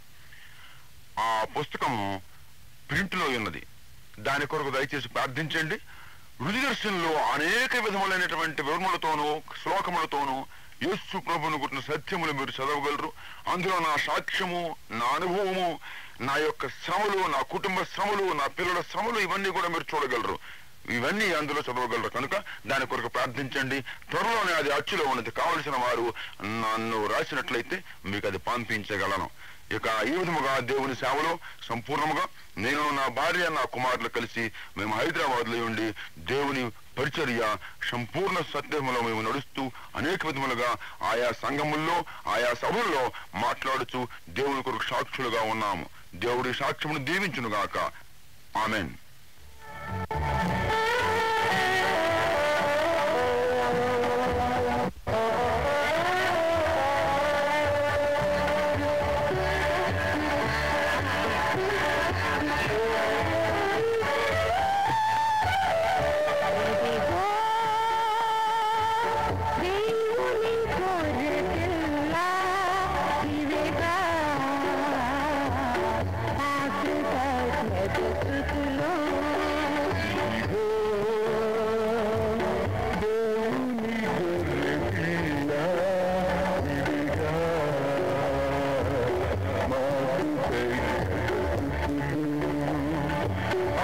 ఆ పుస్తకము ప్రింట్ లో ఉన్నది దాని కొరకు దయచేసి ప్రార్థించండి రుజుదర్శనంలో అనేక విధములైనటువంటి వివరణలతోనూ శ్లోకములతోనూ యేసు ప్రభును గుర్తిన సత్యములు మీరు చదవగలరు అందులో నా సాక్ష్యము నా అనుభవము నా యొక్క శ్రమలు నా కుటుంబ శ్రమలు నా పిల్లల శ్రమలు ఇవన్నీ కూడా మీరు చూడగలరు ఇవన్నీ అందులో చదవగలరు కనుక దాని కొరకు ప్రార్థించండి త్వరలోనే అది అచ్చులో ఉన్నది కావలసిన వారు నన్ను రాసినట్లయితే మీకు అది పంపించగలను ఇక ఈ విధముగా దేవుని సేవలో సంపూర్ణముగా నేను నా భార్య నా కుమారులు కలిసి మేము హైదరాబాద్ లో ఉండి దేవుని పరిచర్య సంపూర్ణ సత్యములో మేము నడుస్తూ అనేక విధములుగా ఆయా సంఘముల్లో ఆయా సభల్లో మాట్లాడుచు దేవుని కొరకు సాక్షులుగా ఉన్నాము దేవుడి సాక్ష్యమును దీవించునుగాక ఆమెన్ ఇదిగో దేవుని గొర్రెపిల్ల ఇవిగా ఆకృతజ్ఞత స్తుతులు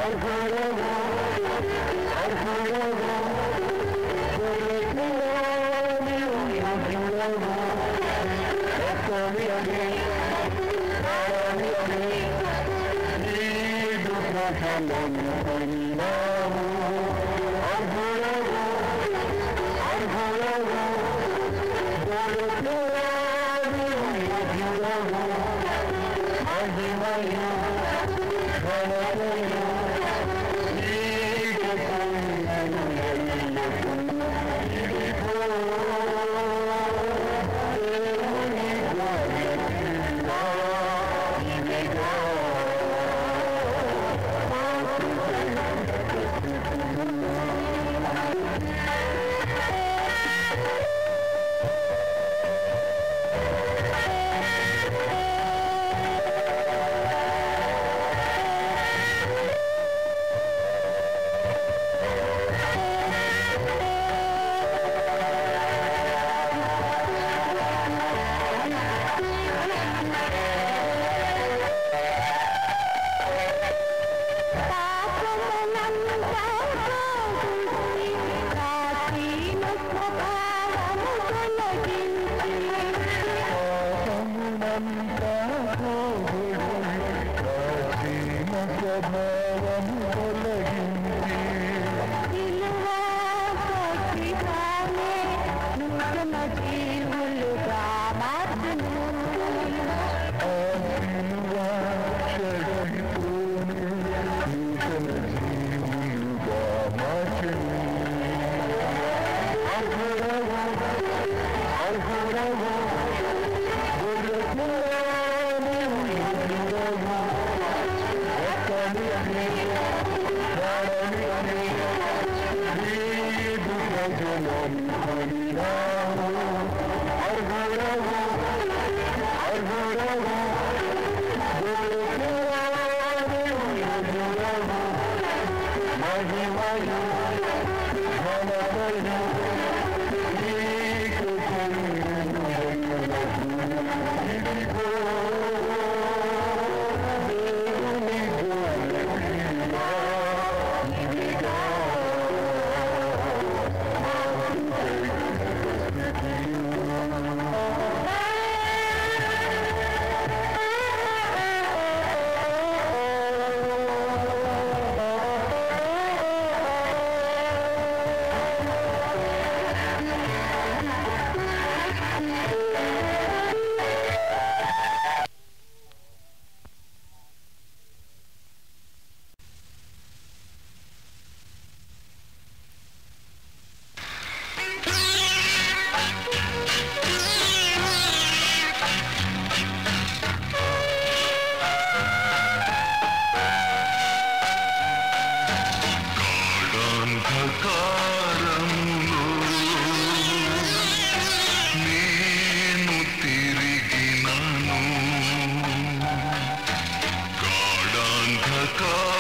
జీవులుగా మార్చును గాఢాంధకారములో నేను తిరిగినను గాఢాంధకారములో